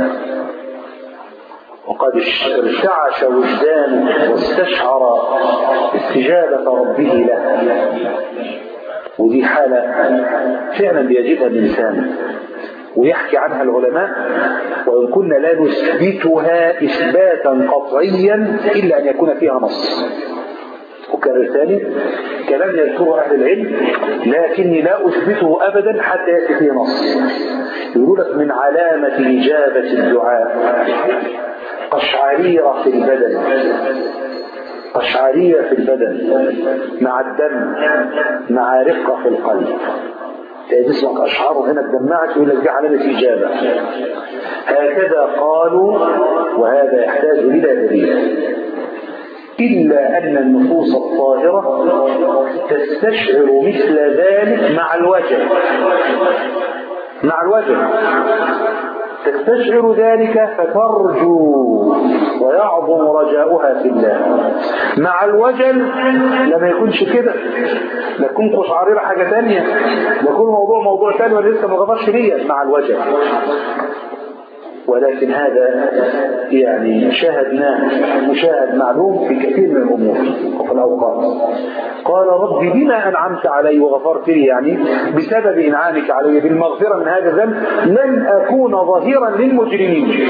وقد ارتعش وجدانه واستشعر استجابة ربه له ودي حالة فعلا بيجدها الإنسان ويحكي عنها العلماء وإن كنا لا نثبتها إثباتا قطعيا إلا أن يكون فيها نص أكرر ثاني كلام يذكره أهل العلم لكني لا أثبته أبدا حتى يأتي فيه نص يقول لك من علامة إجابة الدعاء قشعريرة في البدن قشعريرة في البدن مع الدم مع رقة في القلب جسمك أشعاره هنا اتجمعت ويقول لك دي علامة إجابة هكذا قالوا وهذا يحتاج إلى دليل إلا أن النفوس الطاهرة تستشعر مثل ذلك مع الوجه مع الوجه تستشعر ذلك فترجو ويعظم رجاؤها في الله مع الوجل لما يكونش كده لا يكون قشعريرة حاجة تانية لا يكون موضوع موضوع تاني ولا لسه ما غفرش ليا مع الوجل ولكن هذا يعني شاهدناه مشاهد معلوم في كثير من الأمور وفي الأوقات قال رب بما أنعمت علي وغفرت لي يعني بسبب إنعامك علي بالمغفرة من هذا الذنب لن أكون ظهيرا للمجرمين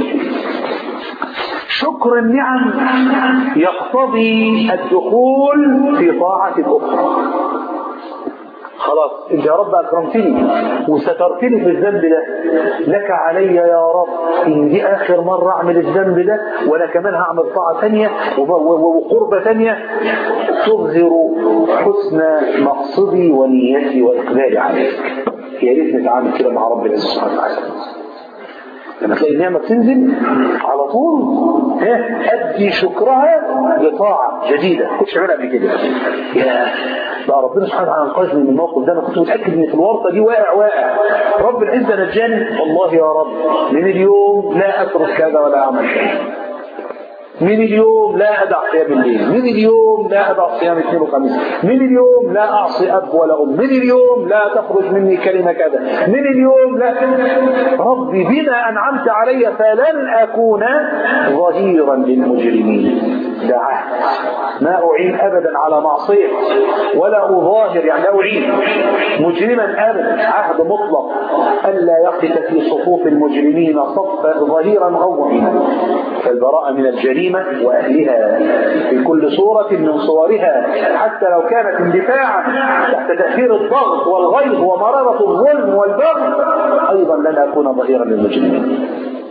شكر النعم يقتضي الدخول في طاعة الأخرى خلاص انت يا رب اكرمتني وسترتني في الذنب ده لك علي يا رب ان دي اخر مرة اعمل الذنب ده وانا كمان هعمل طاعة ثانيه وقربة ثانيه تظهر حسن مقصدي ونيتي واقبالي عليك يا ريت نتعامل كده مع رب العزة سبحانه وتعالى لما تلاقي النعمة بتنزل على طول ها أدي شكرها لطاعة جديدة كنتش عملها قبل كده يا بقى ربنا سبحانه وتعالى انقذني من الموقف ده انا كنت متأكد ان في الورطة دي واقع واقع رب العزة نجاني والله يا رب من اليوم لا أترك كذا ولا أعمل كذا من اليوم لا أدع قيام الليل من اليوم لا أدع صيام اثنين وخميس من اليوم لا أعصي أب ولا أم من اليوم لا تخرج مني كلمة كذا من اليوم لا ربي بما أنعمت علي فلن أكون ظهيرا للمجرمين ده عهد ما أعين أبدا على معصية ولا أظاهر يعني لا أعين مجرما أبدا عهد مطلق ألا يقف في صفوف المجرمين صفا ظهيرا غوما فالبراءة من الجريمة وأهلها في كل صورة من صورها حتى لو كانت اندفاعا تحت تأثير الضغط والغيظ ومرارة الظلم والبغي أيضا لن أكون ظهيرا للمجرمين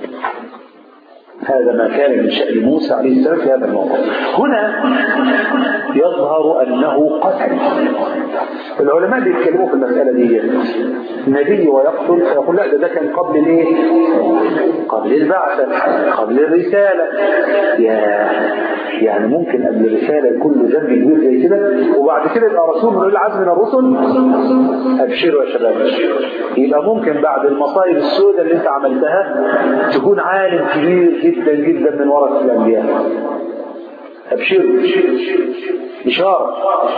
هذا ما كان من شأن موسى عليه السلام في هذا الموقف هنا يظهر أنه قتل العلماء بيتكلموا في المسألة دي النبي ويقتل فيقول لا ده, ده كان قبل الايه قبل البعثة قبل الرسالة يا يعني ممكن قبل الرسالة يكون له ذنب كبير زي كده وبعد كده يبقى رسول من العزم من الرسل ابشروا يا شباب يبقى ممكن بعد المصايب السوداء اللي انت عملتها تكون عالم كبير جدا جدا من ورثة الانبياء ابشروا اشاره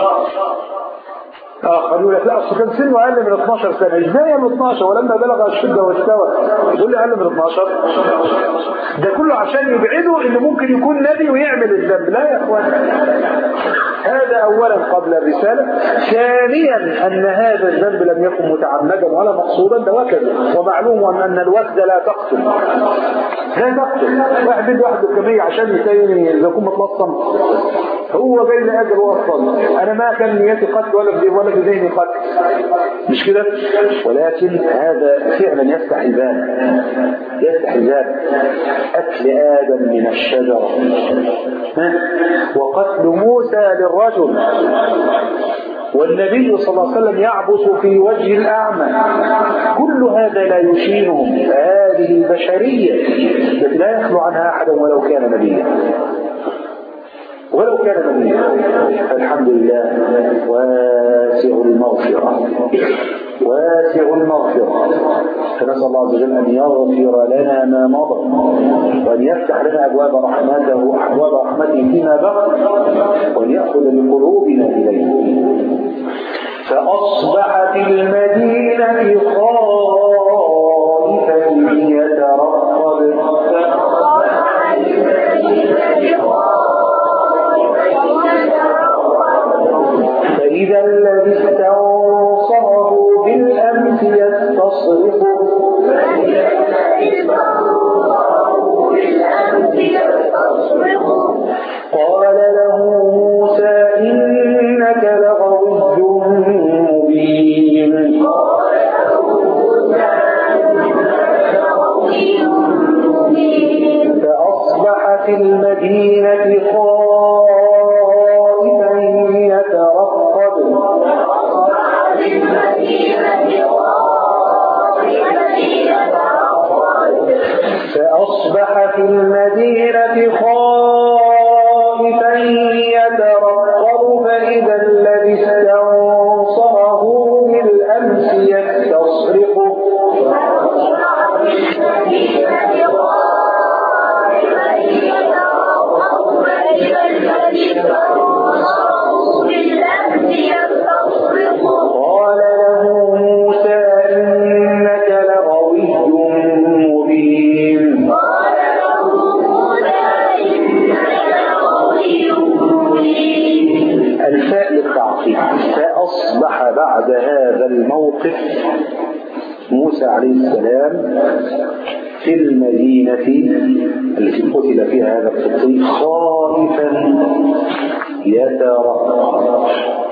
اه قالوا لك لا اصل كان سنه اقل من 12 سنه ازاي من 12 ولما بلغ الشده واستوى يقول لي اقل من 12 ده كله عشان يبعدوا ان ممكن يكون نبي ويعمل الذنب لا يا اخوان هذا اولا قبل الرساله ثانيا ان هذا الذنب لم يكن متعمدا ولا مقصودا ده وكذا ومعلوم ان الوكد لا تقتل لا تقتل واحد بده واحد كمية عشان يسيني اذا يكون متلصم هو جاي لاجل وصل انا ما كان نيتي قتل ولا بدي ولا بذهني قتل مش كده ولكن هذا فعلا يفتح الباب يفتح الباب اكل ادم من الشجره ها؟ وقتل موسى للرجل والنبي صلى الله عليه وسلم يعبث في وجه الأعمى كل هذا لا يشينهم فهذه البشرية التي لا يخلو عنها أحد ولو كان نبيا ولو كان نبيا الحمد لله واسع المغفرة واسع المغفرة فنسأل الله عز وجل أن يغفر لنا ما مضى وأن يفتح لنا أبواب رحمته أبواب رحمته فيما بقي وأن يأخذ بقلوبنا إليه فأصبحت المدينة خائفة يترقب فإذا الذي استنصره بالأمس يستصرخه قال له موسى إنك لغوي مبين في المدينة خائفا يترقب فأصبح في المدينة خائفا يترقب فإذا الذي استنصره بالأمس يستصرخه قال له موسى إنك لغوي مبين الفاء للتعقيب فأصبح بعد هذا الموقف موسى عليه السلام في المدينة التي قتل فيها هذا القبطي خائفا يترقب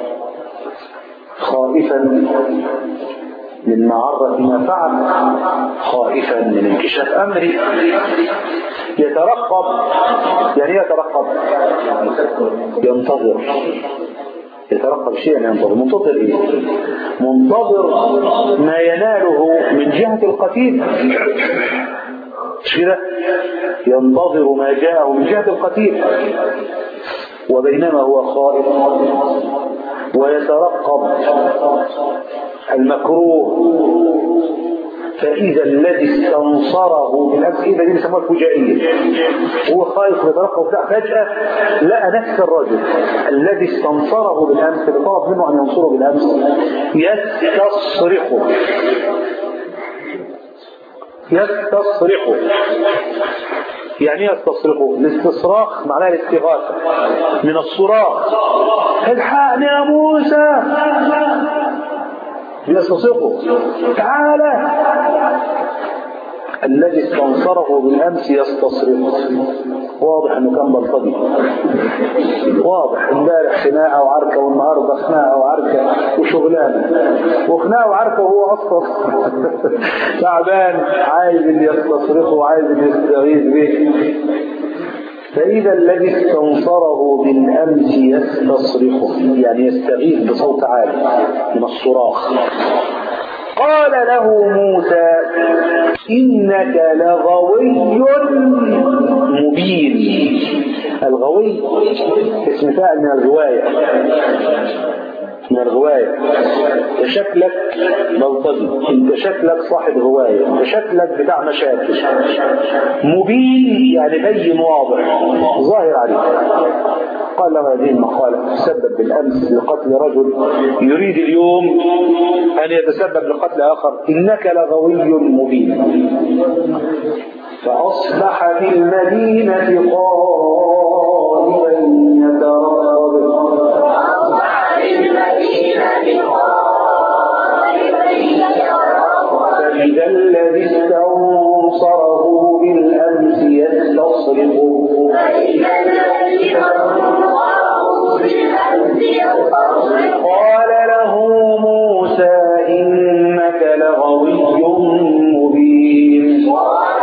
خائفا من معرة ما فعل خائفا من انكشاف أمره يترقب يعني إيه يترقب ينتظر يترقب شيئا ينتظر منتظر ايه منتظر ما يناله من جهة القتيل مش كده ينتظر ما جاءه من جهة القتيل وبينما هو خائف ويترقب المكروه فإذا الذي استنصره بالأمس إذا دي بيسموها الفجائية هو خايف ويترقب لا فجأة لقى نفس الرجل الذي استنصره بالأمس اللي طلب منه أن ينصره بالأمس يستصرخه يستصرخه يعني ايه يستصرخه الاستصراخ معناه الاستغاثة من الصراخ الحقني يا موسى يستصرخه تعالى الذي استنصره بالامس يستصرخه واضح انه كان بلطجي واضح امبارح خناقه وعركه والنهارده خناقه وعركه وشغلانه وخناقه وعركه وهو اصلا تعبان عايز اللي يستصرخه وعايز اللي يستغيث به فإذا الذي استنصره بالأمس يستصرخه يعني يستغيث بصوت عالي من الصراخ قال له موسى إنك لغوي مبين الغوي اسم فاعل من الغواية من الغواية انت شكلك بلطجي انت شكلك صاحب غواية انت شكلك بتاع مشاكل مبين يعني بين واضح ظاهر عليك قال له هذه المقالة تسبب بالأمس لقتل رجل يريد اليوم أن يتسبب لقتل آخر إنك لغوي مبين فأصبح في المدينة قائما يترقب فإذا الذي استنصره بالأمس يستصرخه قال له موسى إنك لغوي مبين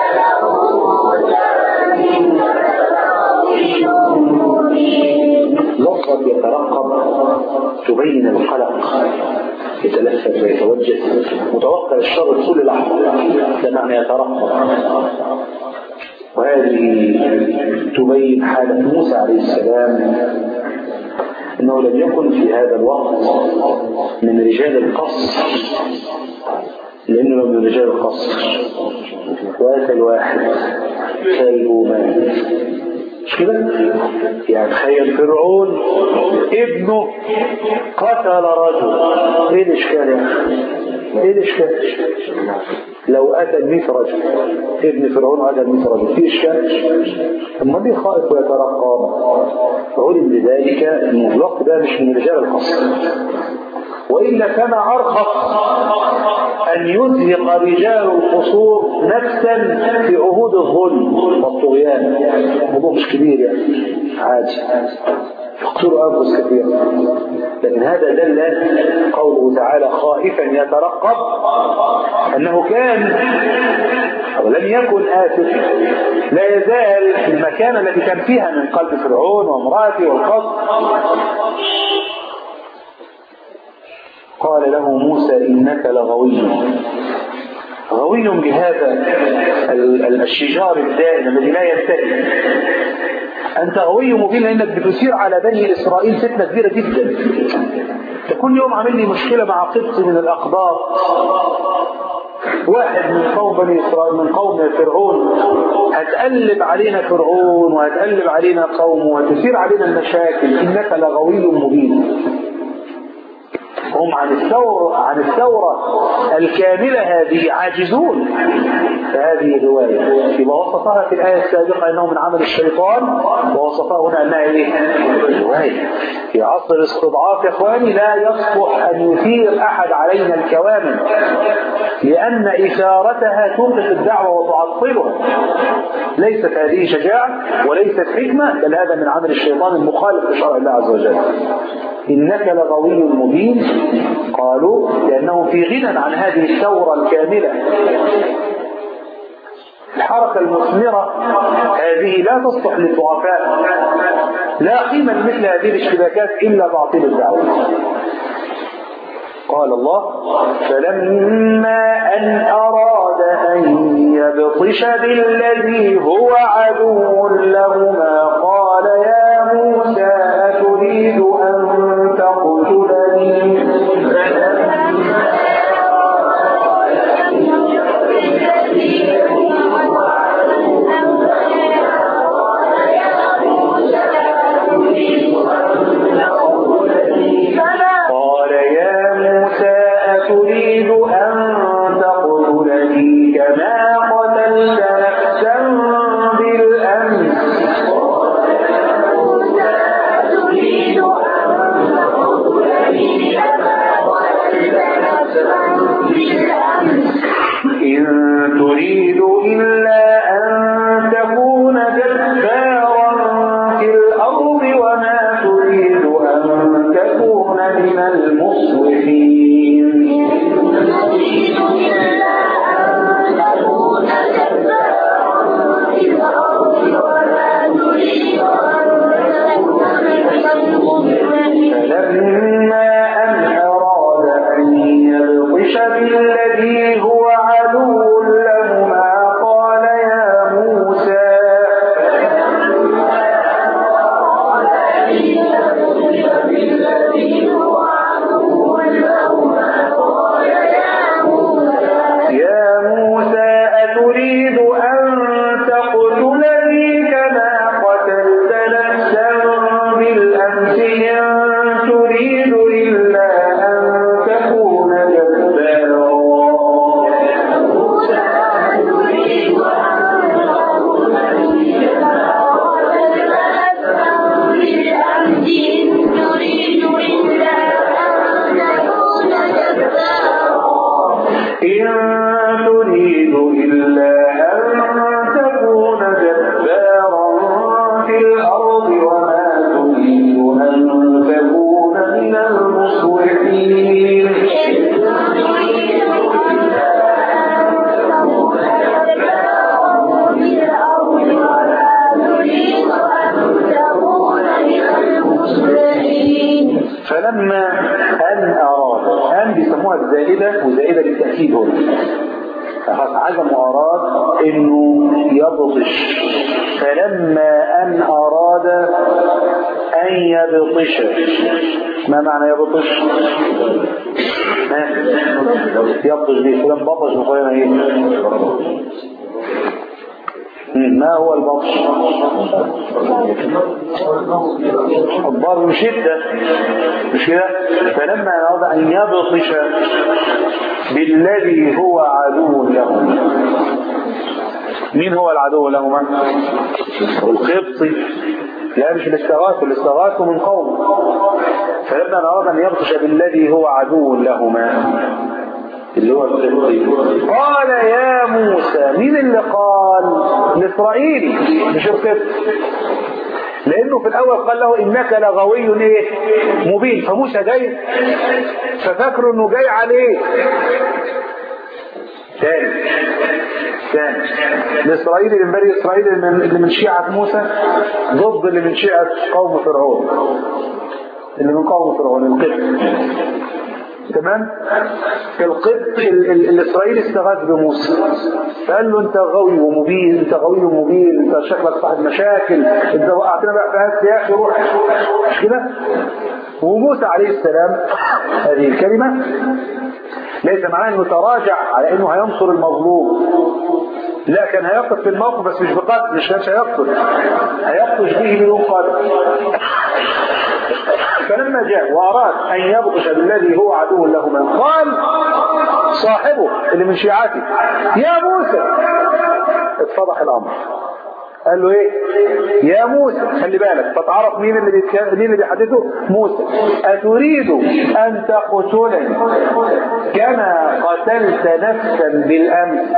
لفظة يترقب تبين القلق يتلفت ويتوجه متوقع الشر طول لحظة ده معنى يترقب وهذه تبين حالة موسى عليه السلام انه لم يكن في هذا الوقت من رجال القصر لانه من رجال القصر واتى الواحد سلومان مش كده؟ يعني تخيل فرعون ابنه قتل رجل ايه الاشكال يا اخي؟ ايه الاشكال؟ لو قتل 100 رجل ابن فرعون قتل 100 رجل في اشكال؟ اما ليه خائف ويترقب؟ علم بذلك ان الوقت ده مش من رجال القصر وإلا كان أرخص أن يزهق رجال القصور نفسا في عهود الظلم والطغيان الموضوع مش كبير يعني عادي يقتلوا أنفس كثيرا لكن هذا دل قوله تعالى خائفا يترقب أنه كان ولم يكن آسف لا يزال في المكانة التي كان فيها من قلب فرعون وامرأته والقصد قال له موسى إنك لغوي غوي بهذا ال- ال- الشجار الدائم الذي لا ينتهي أنت غوي مبين لأنك بتثير على بني إسرائيل فتنة كبيرة جدا أنت كل يوم عامل لي مشكلة مع قبط من الأقباط واحد من قوم بني إسرائيل من قوم فرعون هتقلب علينا فرعون وهتقلب علينا قومه وتثير علينا المشاكل إنك لغوي مبين هم عن الثورة عن الثورة الكاملة هذه عاجزون فهذه رواية يبقى وصفها في الآية السابقة أنه من عمل الشيطان ووصفها هنا أنها إيه؟ رواية في عصر الاستضعاف يا إخواني لا يصلح أن يثير أحد علينا الكوامن لأن إثارتها توقف الدعوة وتعطلها ليست هذه شجاعة وليست حكمة بل هذا من عمل الشيطان المخالف لشرع الله عز وجل إنك لغوي مبين قالوا لأنهم في غنى عن هذه الثورة الكاملة الحركة المثمرة هذه لا تصلح للضعفاء لا قيمة لمثل هذه الاشتباكات إلا تعطيل الدعوة قال الله فلما أن أراد أن يبطش بالذي هو عدو لهما قال يا موسى أتريد أن تقتلني قال يا موسى أتريد أن تقتلني كما قتلت نفسا بالأمس إن تريد إلا أن تكون جبارا في الأرض وما تريد أن تكون من المصلحين فلما أن أراد أن يبطش بالذي هو عدو لهما قال يا موسى يا موسى أتريد أن تقتلني كما قتلت نفسا بالأمس إن تريد إلا أن تكون جبارا إن تريد إلا أن تكون جبارا في الأرض وما تريد أن تكون من المصلحين فلما أن أراد أن بيسموها الزائدة وزائدة للتأكيد هنا خلاص عزم وأراد إنه يبطش فلما أن أراد أن يبطش ما معنى يبطش؟ ها؟ يبطش دي فلان بطش بقولنا ايه؟ مم، ما هو البطش؟ الضرب شدة مش كده؟ فلما أراد أن يبطش بالذي هو عدو له مين هو العدو لهما؟ القبطي لا مش الاستغاث الاستغاث من قوم فلما أراد أن يبطش بالذي هو عدو لهما اللي هو القبطي قال يا موسى مين اللي قال الإسرائيلي مش القبطي لأنه في الأول قال له إنك لغوي إيه مبين فموسى جاي ففاكره إنه جاي عليه ثاني ثاني الإسرائيلي من بني إسرائيل اللي من- اللي من شيعة موسى ضد اللي من شيعة قوم فرعون اللي من قوم فرعون القبط تمام القبط ال- ال- الاسرائيلي استغاث بموسى فقال له انت غوي ومبين انت غوي ومبين انت شكلك صاحب مشاكل انت وقعتنا بقى في هات يا اخي روح مش كده وموسى عليه السلام هذه الكلمه ليس معناه انه تراجع على انه هينصر المظلوم لا كان هيقف في الموقف بس مش بقتل مش كانش هيقتل هيبطش به بدون قتل فلما جاء وأراد أن يبطش بالذي هو عدو لهما قال صاحبه اللي من شيعته يا موسى اتفضح الأمر قال له ايه يا موسى خلي بالك فتعرف مين اللي بيتكلم مين اللي بيحدثه موسى اتريد ان تقتلني كما قتلت نفسا بالامس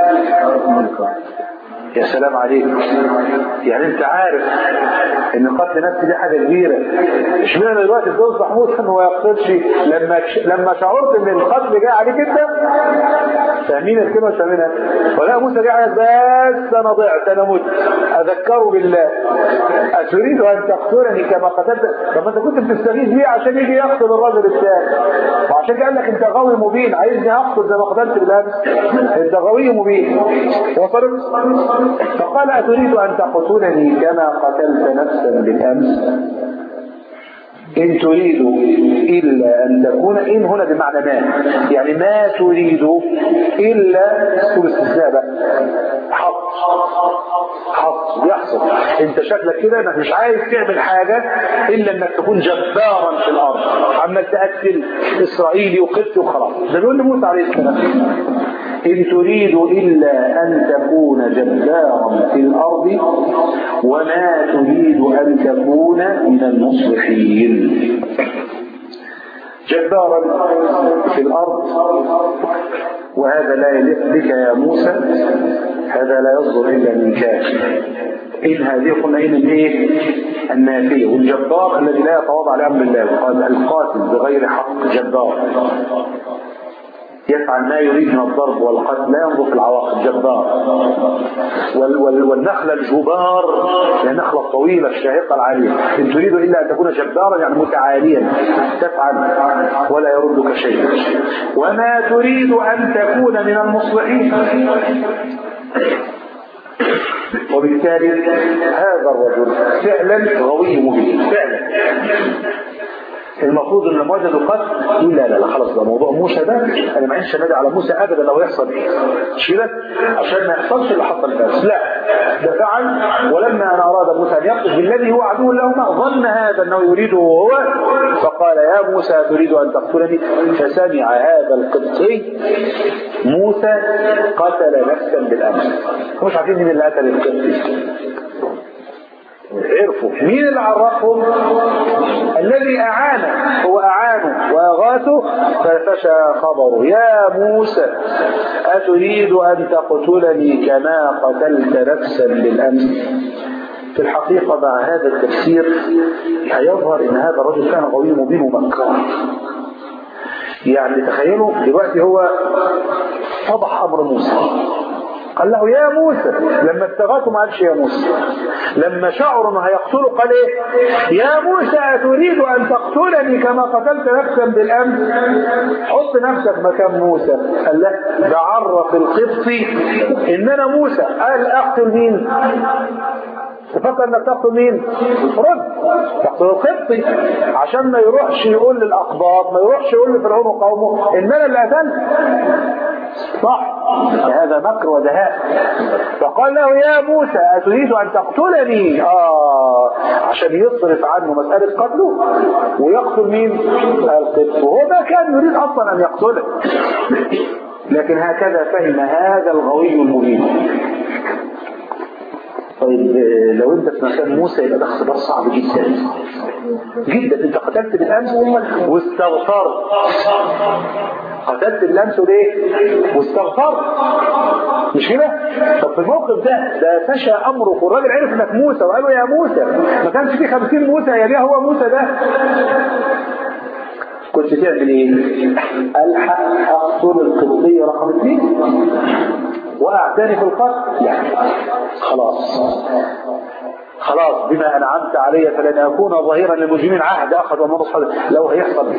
يا سلام عليك يعني انت عارف ان قتل نفسي دي حاجه كبيره اشمعنى دلوقتي تصبح موسى انه ما يقتلش لما لما شعرت ان القتل جاي عليك انت فاهمين الكلمه مش فاهمينها ولا موسى جاي عليك بس انا ضعت انا مت اذكره بالله اتريد ان تقتلني كما قتلت طب انت كنت بتستغيث بيه عشان يجي يقتل الراجل الثاني وعشان كده قال لك انت غاوي مبين عايزني اقتل زي ما قتلت بالامس انت غاوي مبين وصلت فقال أتريد أن تقتلني كما قتلت نفسا بالأمس إن تريد إلا أن تكون إن هنا بمعنى ما يعني ما تريد إلا اسلوب استثناء بقى حط حط بيحصل انت شكلك كده انك مش عايز تعمل حاجة الا انك تكون جبارا في الارض عمال تقتل اسرائيلي وقبطي وخلاص ده بيقول لموسى عليه السلام إن تريد إلا أن تكون جبارا في الأرض وما تريد أن تكون من المصلحين جبارا في الأرض وهذا لا يليق بك يا موسى هذا لا يصدر إلا من كافر إن هذه قلنا إن الإيه؟ النافية والجبار الذي لا يتواضع لأمر الله قال القاتل بغير حق جبار يفعل ما يريد من الضرب والقتل لا ينظر في العواقب جبار وال وال والنخلة الجبار هي النخلة الطويلة الشاهقة العالية إن تريد إلا أن تكون جبارا يعني متعاليا تفعل ولا يردك شيء وما تريد أن تكون من المصلحين وبالتالي هذا الرجل فعلا غوي مبين فعلا المفروض ان لما وجدوا قتل يقول لا لا لا خلاص ده موضوع موسى ده انا ما عنديش نادي على موسى ابدا لو يحصل ايه مش كده عشان ما يحصلش اللي حصل فارس لا ده فعل ولما ان اراد موسى ان يقتل بالذي هو عدو لهما ظن هذا انه يريده هو فقال يا موسى تريد ان تقتلني فسمع هذا القبطي موسى قتل نفسا بالامس مش عارفين مين اللي قتل القبطي عرفوا مين اللي عرفهم الذي أعانه هو أعانه وأغاثه ففشى خبره يا موسى أتريد أن تقتلني كما قتلت نفسا بالأمس في الحقيقة مع هذا التفسير هيظهر ان هذا الرجل كان قوي مبين ومكار يعني تخيلوا دلوقتي هو فضح امر موسى قال له يا موسى لما استغاثوا ما قالش يا موسى لما شعروا انه هيقتله قال ايه يا موسى اتريد ان تقتلني كما قتلت نفسا بالامس حط نفسك مكان موسى قال له ده عرف القبطي ان انا موسى قال اقتل مين تفكر انك تقتل مين رد تقتل القبطي عشان ما يروحش يقول للاقباط ما يروحش يقول لفرعون وقومه ان انا اللي قتلت صح هذا مكر ودهاء فقال له يا موسى أتريد أن تقتلني آه عشان يصرف عنه مسألة قتله ويقتل مين القبط وهو ما كان يريد أصلا أن يقتله لكن هكذا فهم هذا الغوي المبين طيب لو انت في مكان موسى يبقى ده اختبار صعب جدا جدا انت قتلت بالامس واستغفرت قتلت بالامس وليه واستغفرت مش كده طب في الموقف ده ده فشى امرك والراجل عرف انك موسى وقال له يا موسى ما كانش في 50 موسى يا ليه هو موسى ده كنت تعمل ايه؟ الحق اقتل القبطيه رقم اثنين واعتني في القتل لا خلاص خلاص بما انعمت علي فلن اكون ظهيرا للمجرمين عهد اخذ ومن لو هيحصل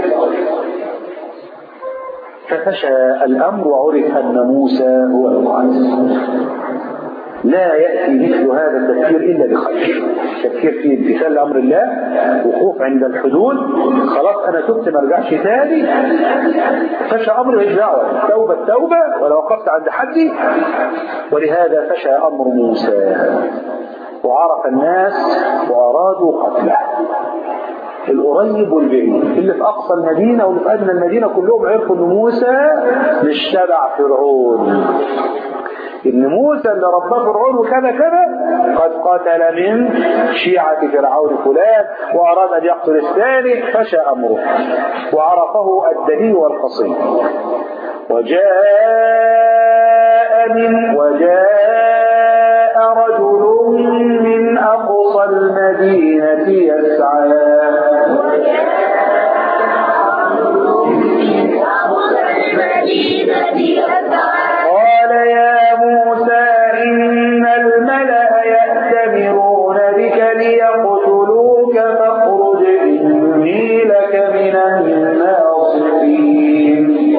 ففشى الامر وعرف ان موسى هو القائد لا يأتي مثل هذا التفكير إلا بخير تفكير في امتثال لأمر الله وقوف عند الحدود خلاص أنا تبت ما ارجعش تاني فشى أمر ماليش دعوة توبة توبة ولو وقفت عند حدي ولهذا فشى أمر موسى وعرف الناس وأرادوا قتله القريب والبعيد اللي في اقصى المدينه واللي في ادنى المدينه كلهم عرفوا ان موسى مش تبع فرعون ان موسى اللي رباه فرعون وكذا كذا قد قتل من شيعة فرعون فلان واراد ان يقتل الثاني فشى امره وعرفه الدليل والقصيد وجاء من وجاء رجل من اقصى المدينة يسعى قال يا موسى إن الملأ يأتمرون بك ليقتلوك فاخرج إني لك من الناصحين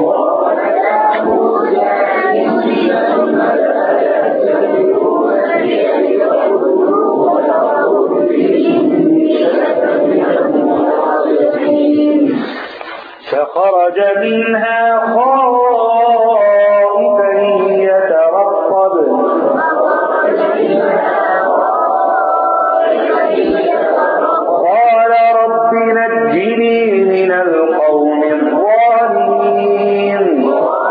فخرج منها خائفا يترقب قال رب نجني من القوم الظالمين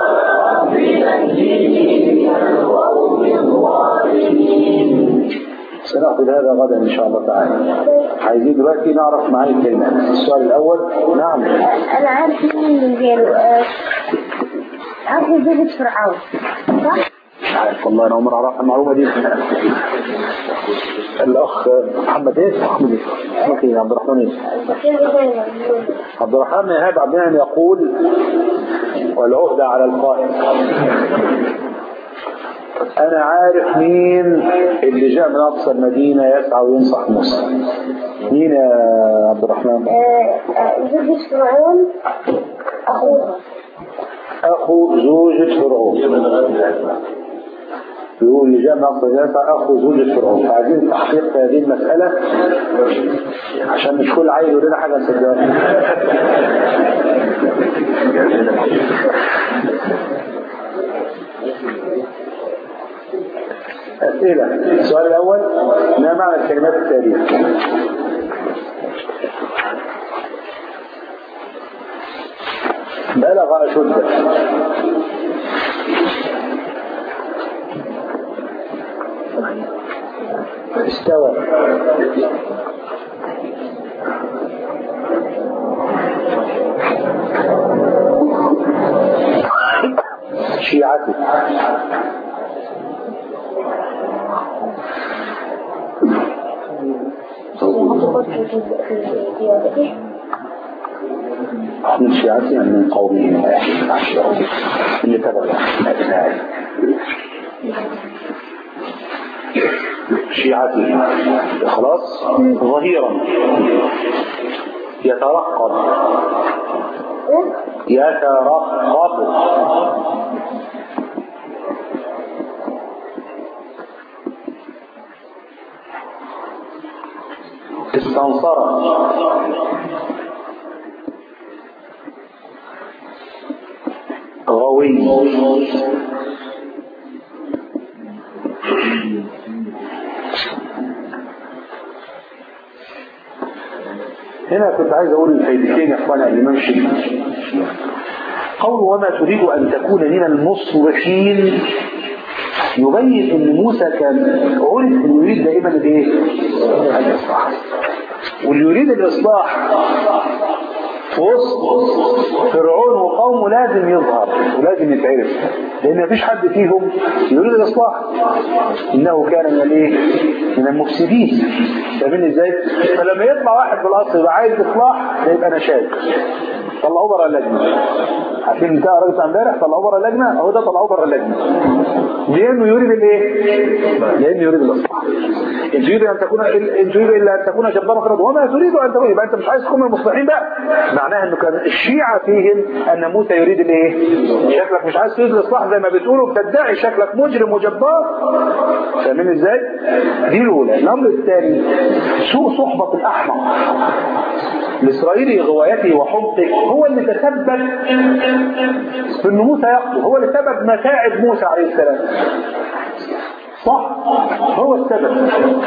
سنأخذ هذا غدا إن شاء الله تعالى عايزين دلوقتي نعرف معاني الكلمات السؤال الأول نعم أنا عارف مين اللي غيره آه، عارف زوجة فرعون صح؟ عارف والله انا عمر اعرف المعلومه دي الاخ محمد ايه محمد ايه اسمك ايه عبد الرحمن ايه عبد الرحمن ايهاب عبد المنعم يقول والعهدة على القائم انا عارف مين اللي جاء من اقصى المدينه يسعى وينصح موسى مين يا عبد الرحمن آه، آه، زوجة فرعون أخوها اخو زوجة فرعون يقول اللي جاء من اقصى المدينه اخو زوجة فرعون فعايزين تحقيق في هذه المساله عشان مش كل عيل يقول لنا حاجه نصدقها أسئلة السؤال الأول ما معنى الكلمات التالية بلغ أشده استوى شيعته من شيعته يعني من قومه اللي تبع أبنائه شيعته خلاص ظهيرا يترقب يترقب استنصر غوي هنا كنت عايز اقول الفايدتين يا اخوانا اللي نمشي قول وما تريد ان تكون من المصلحين يبين ان موسى كان عرف انه يريد دائما الايه؟ الاصلاح واللي يريد الاصلاح في وسط فرعون وقومه لازم يظهر ولازم يتعرف لان مفيش حد فيهم يريد الاصلاح انه كان من الايه؟ من المفسدين فاهمين ازاي؟ فلما يطلع واحد بالاصل يبقى عايز اصلاح ده يبقى نشاز طلعوه بره اللجنه عارفين بتاع الراجل بتاع امبارح طلعوه بره اللجنه اهو ده طلعوه بره اللجنه لانه يريد الايه؟ لانه يريد الاصلاح ان تريد ان تكون ان تريد الا ان تكون جبارا في الارض وما تريد ان تكون يبقى انت مش عايز تكون من المصلحين بقى معناها انه كان الشيعه فيهم ان موسى يريد الايه؟ شكلك مش عايز تريد الاصلاح زي ما بتقولوا بتدعي شكلك مجرم وجبار فاهمين ازاي؟ دي الاولى الامر الثاني سوء صحبه الاحمق الاسرائيلي غوايته وحمقه هو اللي تسبب في ان موسى يقتل هو اللي سبب متاعب موسى عليه السلام صح هو السبب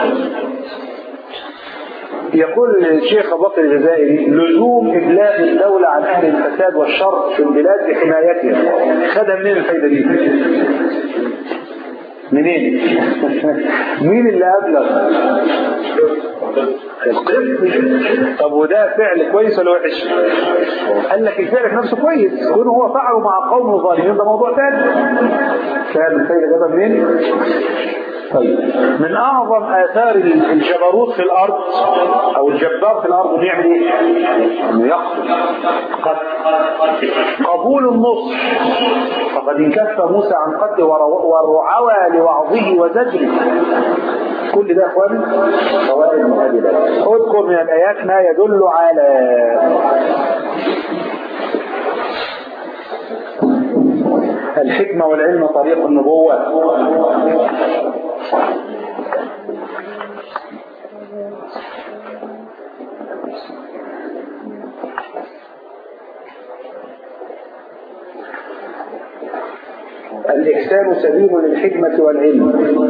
يقول الشيخ ابو بكر الجزائري لزوم ابلاغ الدوله عن اهل الفساد والشر في البلاد لحمايتها خدها منين الفايده دي؟ منين؟ مين اللي ابلغ؟ القسط طب وده فعل كويس ولا وحش؟ قال لك الفعل في نفسه كويس كونه هو فعله مع قوم ظالمين ده موضوع ثاني فاهم الفايده جابها منين؟ طيب من اعظم اثار الجبروت في الارض او الجبار في الارض انه يعمل ايه؟ انه يقتل قتل قبول النصح فقد انكف موسى عن قتل والرعوى لوعظه وزجره كل ده يا اخواني فوائد من هذه الايات اذكر من الايات ما يدل على الحكمة والعلم طريق النبوة الإحسان سبيل للحكمة والعلم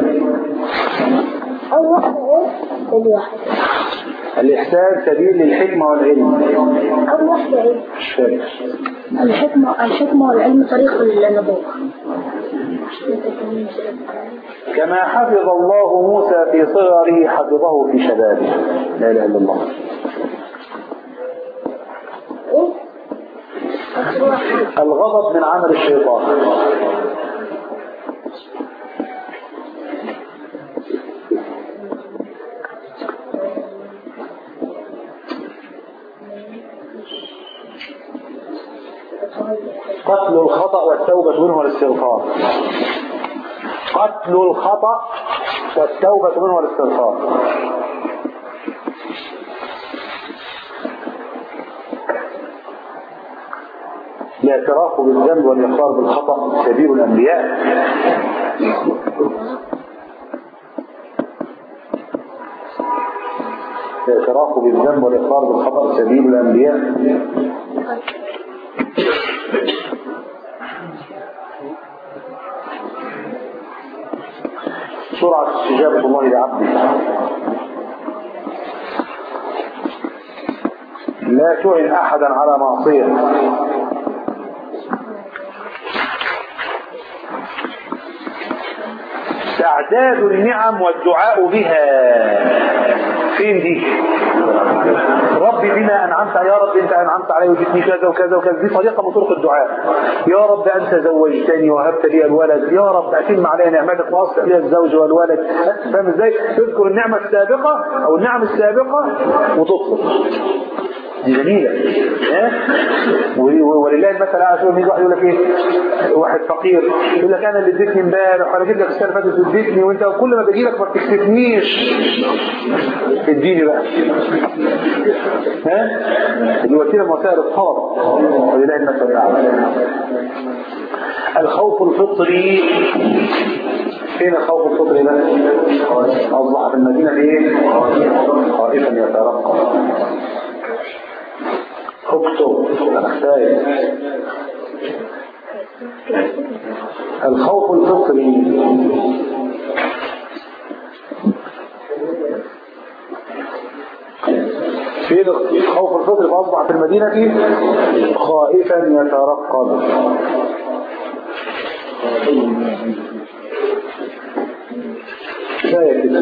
أول واحدة إيه؟ الواحد الإحسان سبيل للحكمة والعلم أول واحدة إيه؟ مش فاهم الحكمة الحكمة والعلم طريق النبوة كما حفظ الله موسى في صغره حفظه في شبابه لا إله إلا الله إيه؟ آخر واحد الغضب من عمل الشيطان قتل الخطأ والتوبة منه والاستغفار قتل الخطأ والتوبة منه والاستغفار الاعتراف بالذنب والإقرار بالخطأ سبيل الأنبياء الاعتراف بالذنب والإقرار بالخطأ سبيل الأنبياء سرعة استجابة الله لعبده لا تعن أحدا على معصية تعداد النعم والدعاء بها فين دي ربي بما انعمت يا رب انت انعمت علي وجدتني كذا وكذا وكذا دي طريقه من طرق الدعاء يا رب انت زوجتني وهبت لي الولد يا رب اتم علي نعمتك واصلح لي الزوج والولد فاهم ازاي تذكر النعمه السابقه او النعم السابقه وتطلق دي جميلة ها ولله المثل الاعلى شوف يجي واحد يقول لك ايه واحد فقير يقول لك انا اللي اديتني امبارح وانا جيت لك السنه اللي فاتت اديتني وانت كل ما باجي لك ما بتكسفنيش اديني بقى ها دي وسيله من وسائل الطلب ولله المثل الاعلى الخوف الفطري فين الخوف الفطري ده؟ اصبح في المدينه ايه؟ خائفا يترقب اكتب انا خايف الخوف الفطري في الخوف الفطري فاصبح في المدينه خائفا يترقب كفايه كده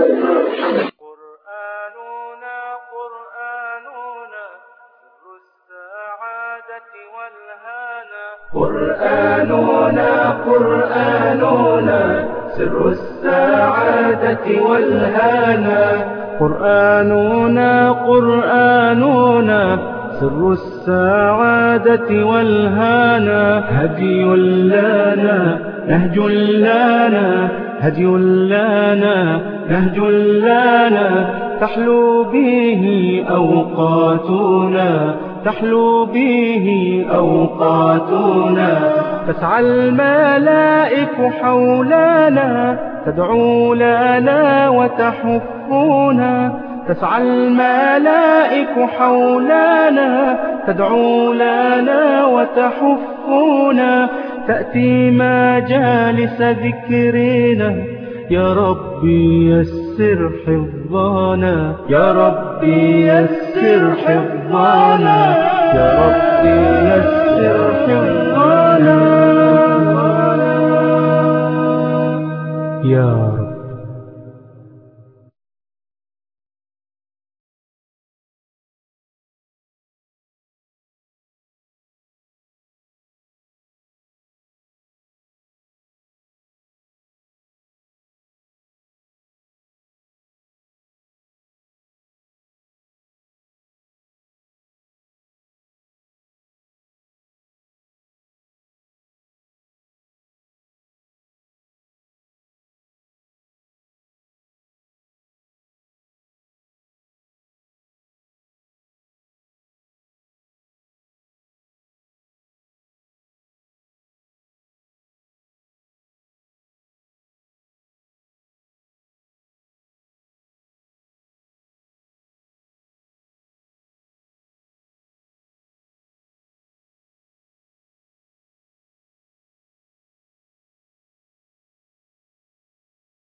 قرآننا قرآننا سر السعادة والهانا قرآننا قرآننا سر السعادة والهانا قرآننا قرآننا سر السعادة والهانا هدي لنا نهج لنا هدي لنا نهج لنا تحلو به أوقاتنا تحلو به أوقاتنا تسعى الملائك حولنا تدعو لنا وتحفنا تسعى الملائك حولنا تدعو لنا وتحفنا تأتي مجالس ذكرنا يا ربي يسر حفظنا يا ربي يسر حفظنا يا ربي يسر حفظنا يا رب